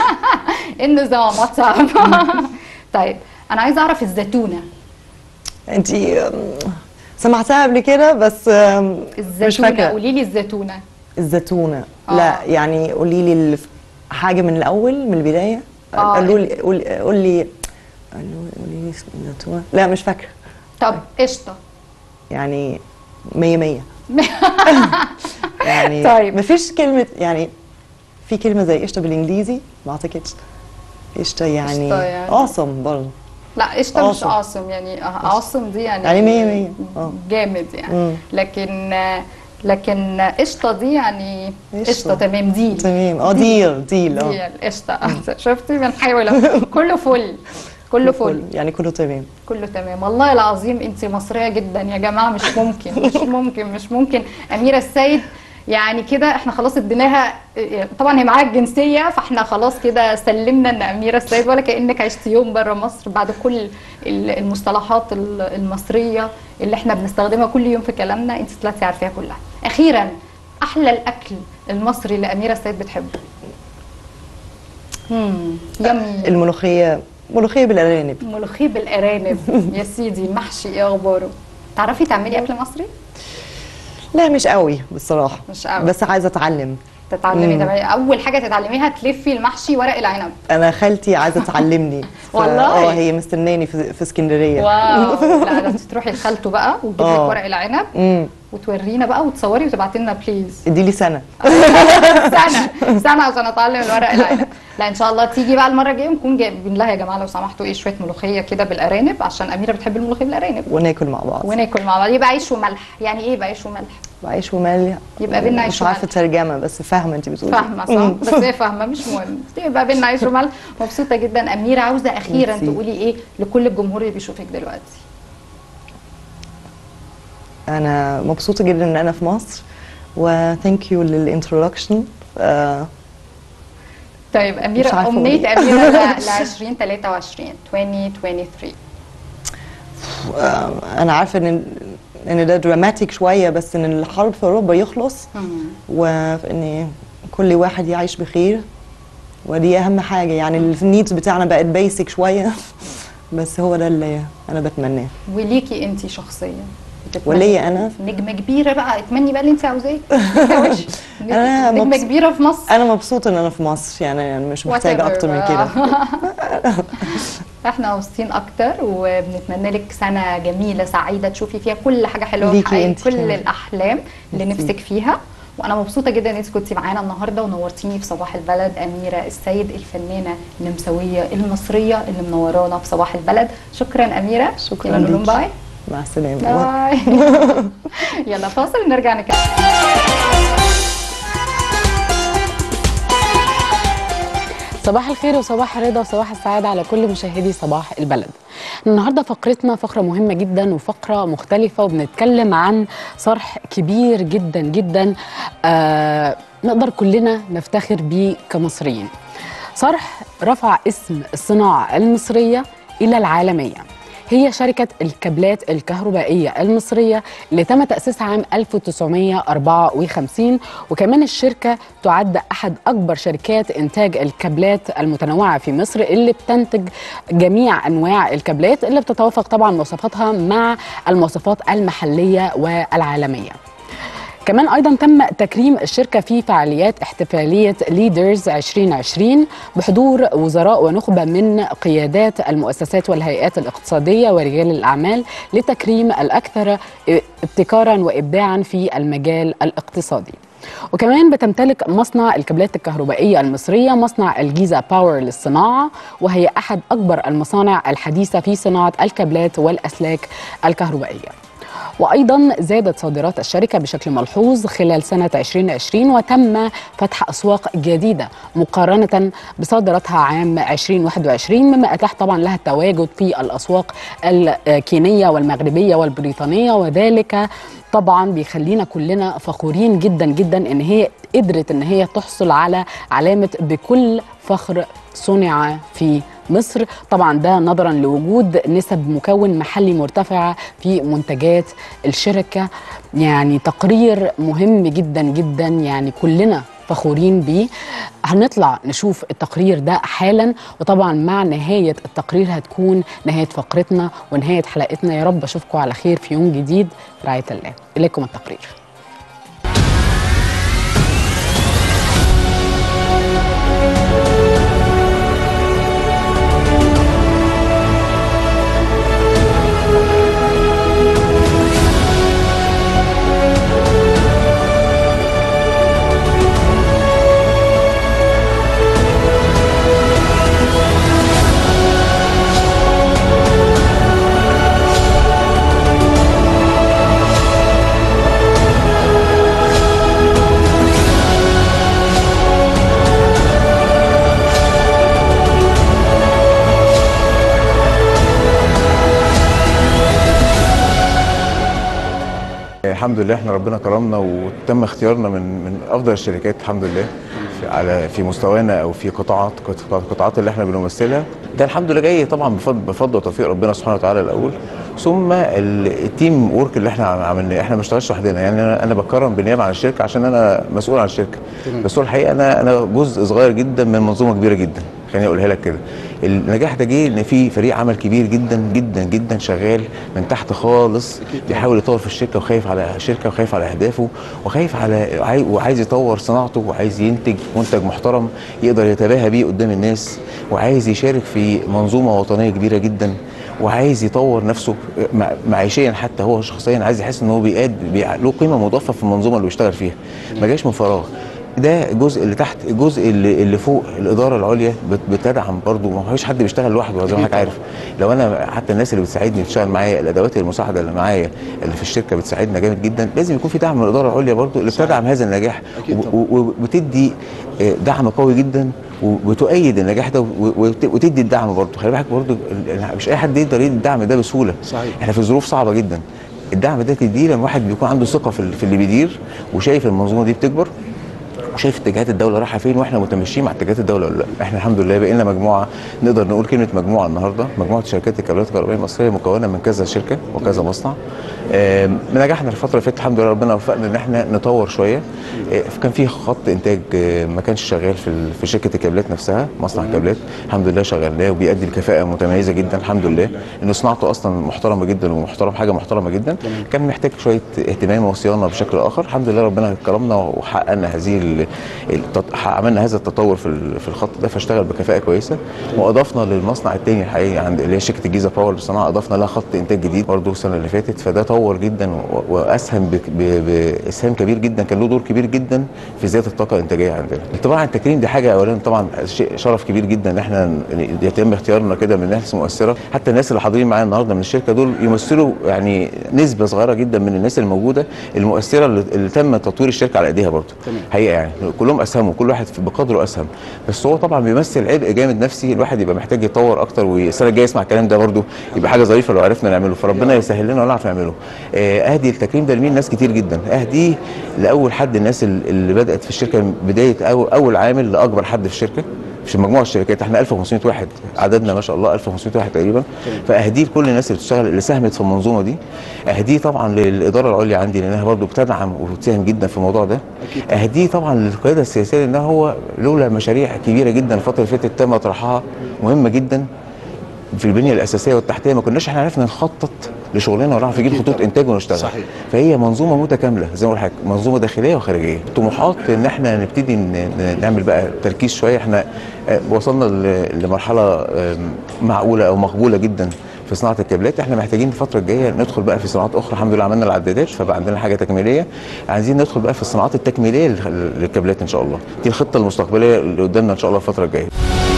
النظام واتساب طيب انا عايزه اعرف الزيتونه انت سمعتها قبل كده بس آم، مش الزيتونه فاكره قولي لي الزيتونه الزيتونه آه. لا يعني قولي لي الف- حاجه من الاول من البدايه آه. قالوا لي قول- قول لي قالوا قولي لي الزيتونه لا مش فاكره طب قشطه يعني مية مية يعني طيب. مفيش كلمة يعني في كلمة زي قشطة بالإنجليزي ما أعتقدش قشطة يعني قشطة يعني. awesome برضه لا قشطه مش Awesome. awesome يعني awesome دي يعني يعني مية مية. آه. جامد يعني مم. لكن لكن قشطه دي يعني قشطة. قشطه تمام ديل تمام اه ديل ديل اه ديل قشطه شفتي بنحاول كله فل كله فل يعني كله تمام كله تمام والله العظيم انت مصريه جدا يا جماعه مش ممكن مش ممكن مش ممكن اميره السيد يعني كده احنا خلاص اديناها طبعا هي معاها الجنسيه فاحنا خلاص كده سلمنا ان اميره السيد ولا كانك عشت يوم بره مصر بعد كل ال- المصطلحات ال- المصريه اللي احنا بنستخدمها كل يوم في كلامنا انت طلعتي عارفاها كلها اخيرا احلى الاكل المصري اللي اميره السيد بتحبه امم يمي الملوخية ملوخية بالأرانب ملوخيه بالارانب يا سيدي محشي ايه اخباره تعرفي تعملي اكل مصري لا مش قوي بصراحة مش قوي. بس عايزة أتعلم تتعلمي مم. تعملي اول حاجه تتعلميها تلفي المحشي ورق العنب أنا خالتي عايزة تعلمني ف- والله؟ اه هي مستناني في, في اسكندرية واو لا ده انت تروحي لخالته بقى وتجيب لك آه. ورق العنب امم وتورينا بقى وتصوري وتبعتي لنا بليز اديلي سنة سنه سنه عشان اتعلم الورق العنب لا ان شاء الله تيجي بقى المره الجايه ونكون جايبين لها يا جماعه لو سمحتوا ايه شويه ملوخيه كده بالارانب عشان اميره بتحب الملوخيه بالارانب وناكل مع بعض وناكل مع بعض يبقى عيش وملح يعني ايه يبقى عيش وملح وعيش ومال يبقى بينا عيش مش عارفة وملح. ترجمة بس فاهمة انت بتقولي فاهمه مم. صح بس هي فاهمه مش مهم يبقى بينا عيش وملح مبسوطه جدا اميره عاوزه اخيرا ميرسي. تقولي ايه لكل الجمهور اللي بيشوفك دلوقتي انا مبسوطه جدا ان انا في مصر وثانك يو للانترودكشن طيب مش اميره عارفة امنيه أقول اميره ل 2023 2023 انا عارفه ان ان ده دراماتيك شويه بس ان الحرب في اوروبا يخلص وان كل واحد يعيش بخير ودي اهم حاجه يعني النيدز بتاعنا بقت بيسك شويه بس هو ده اللي انا بتمناه وليكي انت شخصيا وليا انا نجمه كبيره بقى اتمني بقى اللي انت عاوزاه أنا نجمه مبس- كبيره في مصر انا مبسوطه ان انا في مصر يعني يعني مش محتاجه Whatever اكتر من بقى. كده احنا مبسوطين اكتر وبنتمنى لك سنه جميله سعيده تشوفي فيها كل حاجه حلوه ليكي وتحققي انت كل كمان. الاحلام اللي ميرسي. نفسك فيها وانا مبسوطه جدا ان انت كنتي معانا النهارده ونورتيني في صباح البلد اميره السيد الفنانه النمساويه المصريه اللي منورانا في صباح البلد شكرا اميره شكراً يلا نقول لهم ليكي. باي مع السلامه باي يلا فاصل ونرجع نكمل صباح الخير وصباح الرضا وصباح السعادة على كل مشاهدي صباح البلد النهاردة فقرتنا فقرة مهمة جدا وفقرة مختلفة وبنتكلم عن صرح كبير جدا جدا آه نقدر كلنا نفتخر بيه كمصريين صرح رفع اسم الصناعة المصرية إلى العالمية هي شركة الكابلات الكهربائية المصرية اللي تم تأسيسها عام 1954 وكمان الشركة تعد أحد أكبر شركات إنتاج الكابلات المتنوعة في مصر اللي بتنتج جميع أنواع الكابلات اللي بتتوافق طبعا مواصفاتها مع المواصفات المحلية والعالمية كمان ايضا تم تكريم الشركه في فعاليات احتفاليه ليدرز 2020 بحضور وزراء ونخبه من قيادات المؤسسات والهيئات الاقتصاديه ورجال الاعمال لتكريم الاكثر ابتكارا وابداعا في المجال الاقتصادي. وكمان بتمتلك مصنع الكابلات الكهربائيه المصريه مصنع الجيزه باور للصناعه وهي احد اكبر المصانع الحديثه في صناعه الكابلات والاسلاك الكهربائيه. وايضا زادت صادرات الشركه بشكل ملحوظ خلال سنه 2020 وتم فتح اسواق جديده مقارنه بصادراتها عام 2021 مما اتاح طبعا لها التواجد في الاسواق الكينيه والمغربيه والبريطانيه وذلك طبعا بيخلينا كلنا فخورين جدا جدا ان هي قدرت ان هي تحصل على علامه بكل فخر صنع في مصر طبعا ده نظرا لوجود نسب مكون محلي مرتفعه في منتجات الشركه يعني تقرير مهم جدا جدا يعني كلنا فخورين بيه هنطلع نشوف التقرير ده حالا وطبعا مع نهاية التقرير هتكون نهاية فقرتنا ونهاية حلقتنا يا رب أشوفكم على خير في يوم جديد في رعاية الله إليكم التقرير الحمد لله احنا ربنا كرمنا وتم اختيارنا من من افضل الشركات الحمد لله في على في مستوانا او في قطاعات القطاعات اللي احنا بنمثلها ده الحمد لله جاي طبعا بفضل بفضل وتوفيق ربنا سبحانه وتعالى الاول ثم ال- التيم ورك اللي احنا عملناه احنا ما بنشتغلش لوحدنا يعني انا انا بكرم بالنيابه عن الشركه عشان انا مسؤول عن الشركه بس هو الحقيقه انا انا جزء صغير جدا من منظومه كبيره جدا خليني اقولها لك كده النجاح ده جه ان في فريق عمل كبير جدا جدا جدا شغال من تحت خالص بيحاول يطور في الشركه وخايف على الشركه وخايف على اهدافه وخايف على عاي- وعايز يطور صناعته وعايز ينتج منتج محترم يقدر يتباهى بيه قدام الناس وعايز يشارك في منظومه وطنيه كبيره جدا وعايز يطور نفسه مع- معيشيا حتى هو شخصيا عايز يحس ان هو بيقاد بي- له قيمه مضافه في المنظومه اللي بيشتغل فيها ما جاش من فراغ ده الجزء اللي تحت الجزء اللي, اللي فوق الاداره العليا بت- بتدعم برضو ما فيش حد بيشتغل لوحده زي ما حضرتك عارف لو انا حتى الناس اللي بتساعدني تشتغل معايا الادوات المساعده اللي معايا اللي في الشركه بتساعدنا جامد جدا لازم يكون في دعم من الاداره العليا برضو اللي بتدعم هذا النجاح و- و- وبتدي آه، دعم قوي جدا وبتؤيد النجاح ده و- وت- وتدي الدعم برضه خلي بالك برضه ال- مش اي حد يقدر يدي الدعم ده بسهوله صحيح. احنا في ظروف صعبه جدا الدعم ده تديه لما واحد بيكون عنده ثقه في ال- في اللي بيدير وشايف المنظومه دي بتكبر وشايف اتجاهات الدوله رايحه فين واحنا متمشيين مع اتجاهات الدوله ولا لا احنا الحمد لله بقينا مجموعه نقدر نقول كلمه مجموعه النهارده مجموعه شركات الكابلات الكهربائيه المصريه مكونه من كذا شركه وكذا مصنع آم، نجحنا الفتره اللي فاتت الحمد لله ربنا وفقنا ان احنا نطور شويه آه، كان في خط انتاج آه، ما كانش شغال في ال- في شركه الكابلات نفسها مصنع الكابلات الحمد لله شغلناه وبيأدي بكفاءه متميزه جدا الحمد لله انه صناعته اصلا محترمه جدا ومحترم حاجه محترمه جدا كان محتاج شويه اهتمام وصيانه بشكل اخر الحمد لله ربنا كرمنا وحققنا هذه ال- التط... عملنا هذا التطور في ال- في الخط ده فاشتغل بكفاءه كويسه واضفنا للمصنع الثاني الحقيقي عند اللي هي شركه الجيزه باور للصناعه اضفنا لها خط انتاج جديد برضه السنه اللي فاتت فده طور جدا و- واسهم بك- ب- باسهام كبير جدا كان له دور كبير جدا في زياده الطاقه الانتاجيه عندنا طبعا التكريم دي حاجه اولا طبعا شيء شرف كبير جدا ان احنا ن- يتم اختيارنا كده من ناس مؤثره حتى الناس اللي حاضرين معايا النهارده من الشركه دول يمثلوا يعني نسبه صغيره جدا من الناس الموجوده المؤثره اللي, اللي تم تطوير الشركه على ايديها برضه حقيقه يعني كلهم اسهموا كل واحد في- بقدره اسهم بس هو طبعا بيمثل عبء جامد نفسي الواحد يبقى محتاج يتطور اكتر والسنه الجايه يسمع الكلام ده برضه يبقى حاجه ظريفه لو عرفنا نعمله فربنا يسهل لنا ونعرف نعمله آه، اهدي التكريم ده لمين ناس كتير جدا اهدي لاول حد الناس ال- اللي بدات في الشركه من بدايه أول, اول عامل لاكبر حد في الشركه في مجموعه الشركات احنا 1500 واحد عددنا ما شاء الله 1500 واحد تقريبا فاهديه لكل الناس اللي بتشتغل اللي ساهمت في المنظومه دي اهديه طبعا للاداره العليا عندي لانها برضو بتدعم وبتساهم جدا في الموضوع ده اهديه طبعا للقياده السياسيه لانها هو لولا مشاريع كبيره جدا الفتره اللي فاتت تم طرحها مهمه جدا في البنيه الاساسيه والتحتيه ما كناش احنا عرفنا نخطط لشغلنا ولا نعرف نجيب خطوط انتاج ونشتغل صحيح. فهي منظومه متكامله زي ما بقول لحضرتك منظومه داخليه وخارجيه طموحات ان احنا نبتدي ن- ن- نعمل بقى تركيز شويه احنا آه، وصلنا ل- لمرحله آم، معقوله او مقبوله جدا في صناعه الكابلات احنا محتاجين الفتره الجايه ندخل بقى في صناعات اخرى الحمد لله عملنا العدادات فبقى عندنا حاجه تكميليه عايزين ندخل بقى في الصناعات التكميليه لل- للكابلات ان شاء الله دي الخطه المستقبليه اللي قدامنا ان شاء الله الفتره الجايه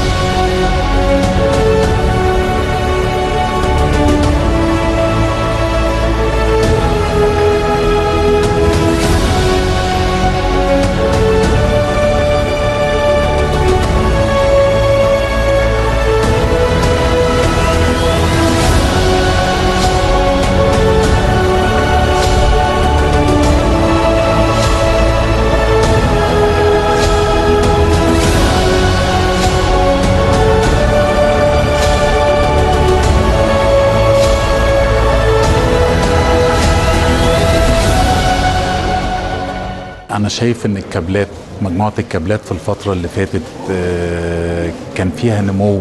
أنا شايف إن الكابلات مجموعة الكابلات في الفترة اللي فاتت آه، كان فيها نمو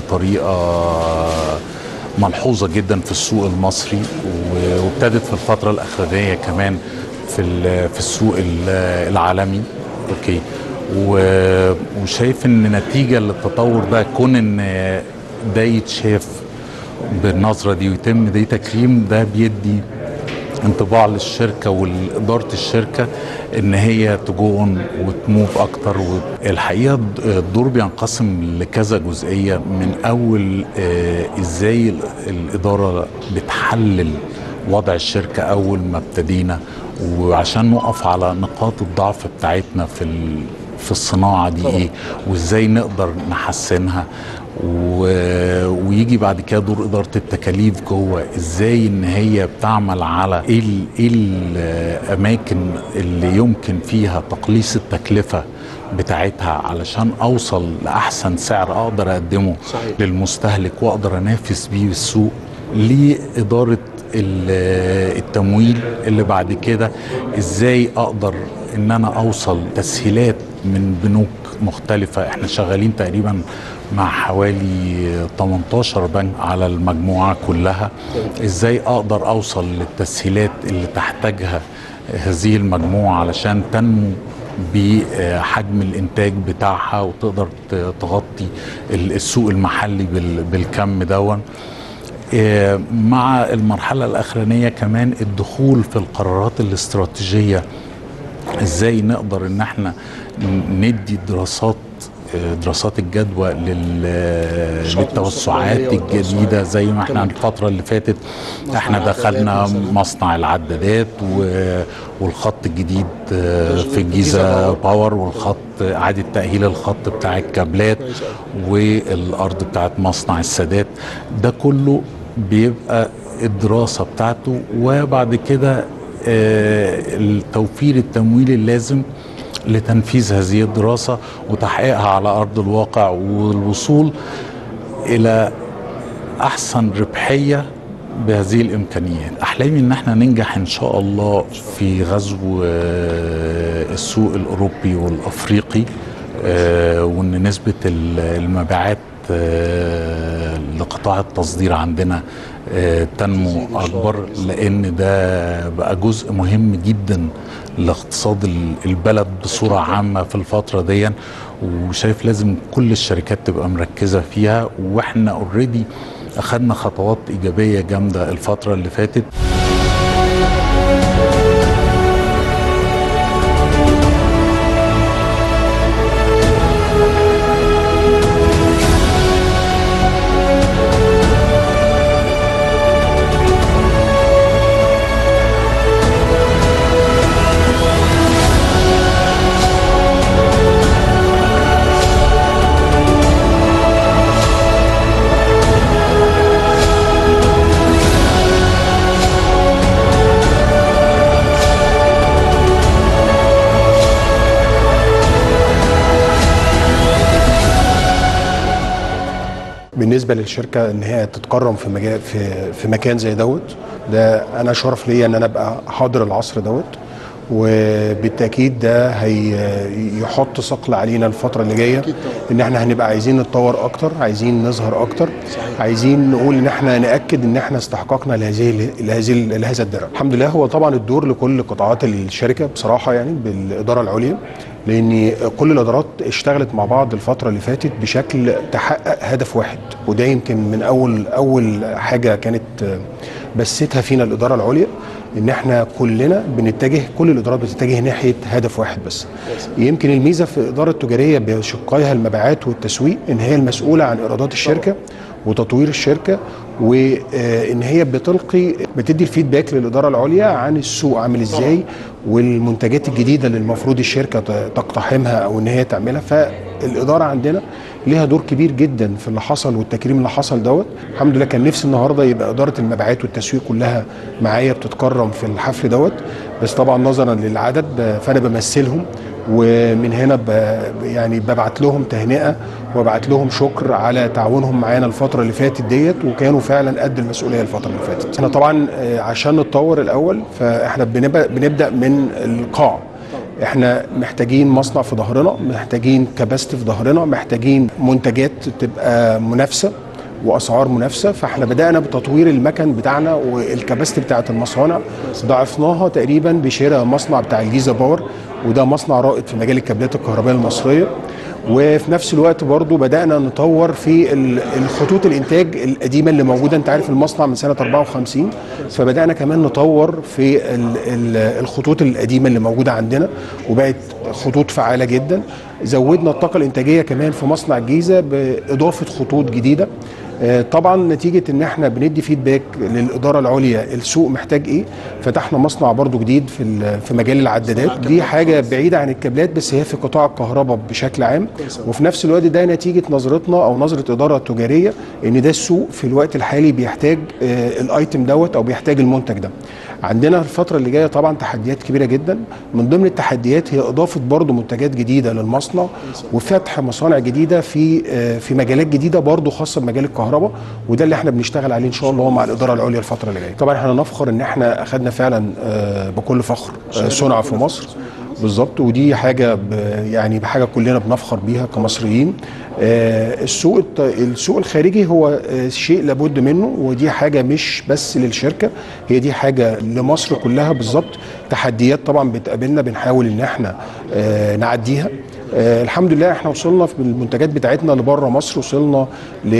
بطريقة ملحوظة جدا في السوق المصري و- وابتدت في الفترة الأخرانية كمان في ال- في السوق ال- العالمي أوكي و- وشايف إن نتيجة للتطور ده كون إن ده يتشاف بالنظرة دي ويتم ده تكريم ده بيدي انطباع للشركه واداره الشركه ان هي تجون وتموف اكتر والحقيقه الدور بينقسم لكذا جزئيه من اول آه، ازاي ال- الاداره بتحلل وضع الشركه اول ما ابتدينا وعشان نقف على نقاط الضعف بتاعتنا في ال- في الصناعه دي ايه وازاي نقدر نحسنها و... ويجي بعد كده دور اداره التكاليف جوه ازاي ان هي بتعمل على ايه ال... ايه الاماكن اللي يمكن فيها تقليص التكلفه بتاعتها علشان اوصل لاحسن سعر اقدر اقدمه صحيح. للمستهلك واقدر انافس بيه السوق لاداره ال- التمويل اللي بعد كده ازاي اقدر ان انا اوصل تسهيلات من بنوك مختلفة احنا شغالين تقريبا مع حوالي 18 بنك على المجموعة كلها ازاي اقدر اوصل للتسهيلات اللي تحتاجها هذه المجموعة علشان تنمو بحجم الانتاج بتاعها وتقدر ت- تغطي ال- السوق المحلي بال- بالكم دون آه، مع المرحلة الأخرانية كمان الدخول في القرارات الاستراتيجية ازاي نقدر ان احنا ندي دراسات آه، دراسات الجدوى لل- للتوسعات الجديدة زي ما احنا الفترة اللي فاتت احنا دخلنا مصنع العدادات و- والخط الجديد آه، في الجيزة باور والخط إعادة تأهيل الخط بتاع الكابلات والأرض بتاعت مصنع السادات ده كله بيبقى الدراسة بتاعته وبعد كده آه، التوفير التمويل اللازم لتنفيذ هذه الدراسة وتحقيقها على أرض الواقع والوصول إلى أحسن ربحية بهذه الإمكانيات أحلامي إن احنا ننجح إن شاء الله في غزو آه، السوق الأوروبي والأفريقي آه، وإن نسبة ال- المبيعات آه، لقطاع التصدير عندنا آه، تنمو أكبر لأن ده بقى جزء مهم جدا لاقتصاد ال- البلد بصورة عامة في الفترة دي وشايف لازم كل الشركات تبقى مركزة فيها واحنا اوريدي أخدنا خطوات إيجابية جامدة الفترة اللي فاتت بالنسبه للشركه ان هي تتكرم في مجال في في مكان زي دوت ده انا شرف ليا ان انا ابقى حاضر العصر دوت وبالتاكيد ده هيحط ثقل علينا الفتره اللي جايه ان احنا هنبقى عايزين نتطور اكتر عايزين نظهر اكتر عايزين نقول ان احنا ناكد ان احنا استحقاقنا لهذه لهذه لهذا الدرع الحمد لله هو طبعا الدور لكل قطاعات الشركه بصراحه يعني بالاداره العليا لان كل الادارات اشتغلت مع بعض الفتره اللي فاتت بشكل تحقق هدف واحد وده يمكن من اول اول حاجه كانت بثتها فينا الاداره العليا ان احنا كلنا بنتجه كل الادارات بتتجه ناحيه هدف واحد بس يمكن الميزه في الاداره التجاريه بشقائها المبيعات والتسويق ان هي المسؤوله عن ايرادات الشركه وتطوير الشركه وان هي بتلقي بتدي الفيدباك للاداره العليا عن السوق عامل ازاي والمنتجات الجديده اللي المفروض الشركه تقتحمها او ان هي تعملها فالاداره عندنا ليها دور كبير جدا في اللي حصل والتكريم اللي حصل دوت الحمد لله كان نفسي النهارده يبقى اداره المبيعات والتسويق كلها معايا بتتكرم في الحفل دوت بس طبعا نظرا للعدد فانا بمثلهم ومن هنا ب يعني ببعت لهم تهنئه وببعت لهم شكر على تعاونهم معانا الفتره اللي فاتت ديت وكانوا فعلا قد المسؤوليه الفتره اللي فاتت. احنا طبعا عشان نتطور الاول فاحنا بنبدا بنبدا من القاع. احنا محتاجين مصنع في ظهرنا، محتاجين كباستي في ظهرنا، محتاجين منتجات تبقى منافسه واسعار منافسه فاحنا بدانا بتطوير المكن بتاعنا والكباستي بتاعه المصانع ضعفناها تقريبا بشراء مصنع بتاع الجيزه باور وده مصنع رائد في مجال الكابلات الكهربائيه المصريه وفي نفس الوقت برضو بدانا نطور في الخطوط الانتاج القديمه اللي موجوده انت عارف المصنع من سنه 54 فبدانا كمان نطور في الخطوط القديمه اللي موجوده عندنا وبقت خطوط فعاله جدا زودنا الطاقه الانتاجيه كمان في مصنع الجيزه باضافه خطوط جديده طبعا نتيجه ان احنا بندي فيدباك للاداره العليا السوق محتاج ايه فتحنا مصنع برضو جديد في في مجال العدادات دي حاجه بعيده عن الكابلات بس هي في قطاع الكهرباء بشكل عام وفي نفس الوقت ده نتيجه نظرتنا او نظره اداره تجاريه ان ده السوق في الوقت الحالي بيحتاج الايتم دوت او بيحتاج المنتج ده عندنا الفترة اللي جاية طبعا تحديات كبيرة جدا من ضمن التحديات هي إضافة برضو منتجات جديدة للمصنع وفتح مصانع جديدة في في مجالات جديدة برضو خاصة بمجال الكهرباء وده اللي احنا بنشتغل عليه إن شاء الله مع الإدارة العليا الفترة اللي جاية طبعا احنا نفخر إن احنا أخدنا فعلا بكل فخر صنع في مصر بالظبط ودي حاجه يعني بحاجه كلنا بنفخر بيها كمصريين آه السوق السوق الخارجي هو آه شيء لابد منه ودي حاجه مش بس للشركه هي دي حاجه لمصر كلها بالظبط تحديات طبعا بتقابلنا بنحاول ان احنا آه نعديها آه الحمد لله احنا وصلنا في المنتجات بتاعتنا لبره مصر وصلنا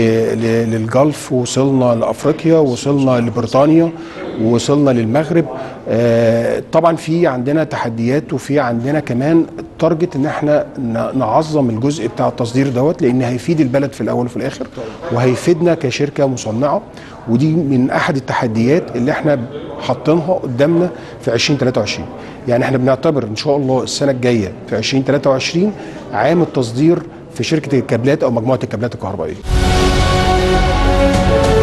للجلف وصلنا لافريقيا وصلنا لبريطانيا وصلنا للمغرب آه طبعا في عندنا تحديات وفي عندنا كمان تارجت ان احنا نعظم الجزء بتاع التصدير دوت لان هيفيد البلد في الاول وفي الاخر وهيفيدنا كشركه مصنعه ودي من احد التحديات اللي احنا حاطينها قدامنا في 2023 يعني احنا بنعتبر ان شاء الله السنه الجايه في 2023 عام التصدير في شركه الكابلات او مجموعه الكابلات الكهربائيه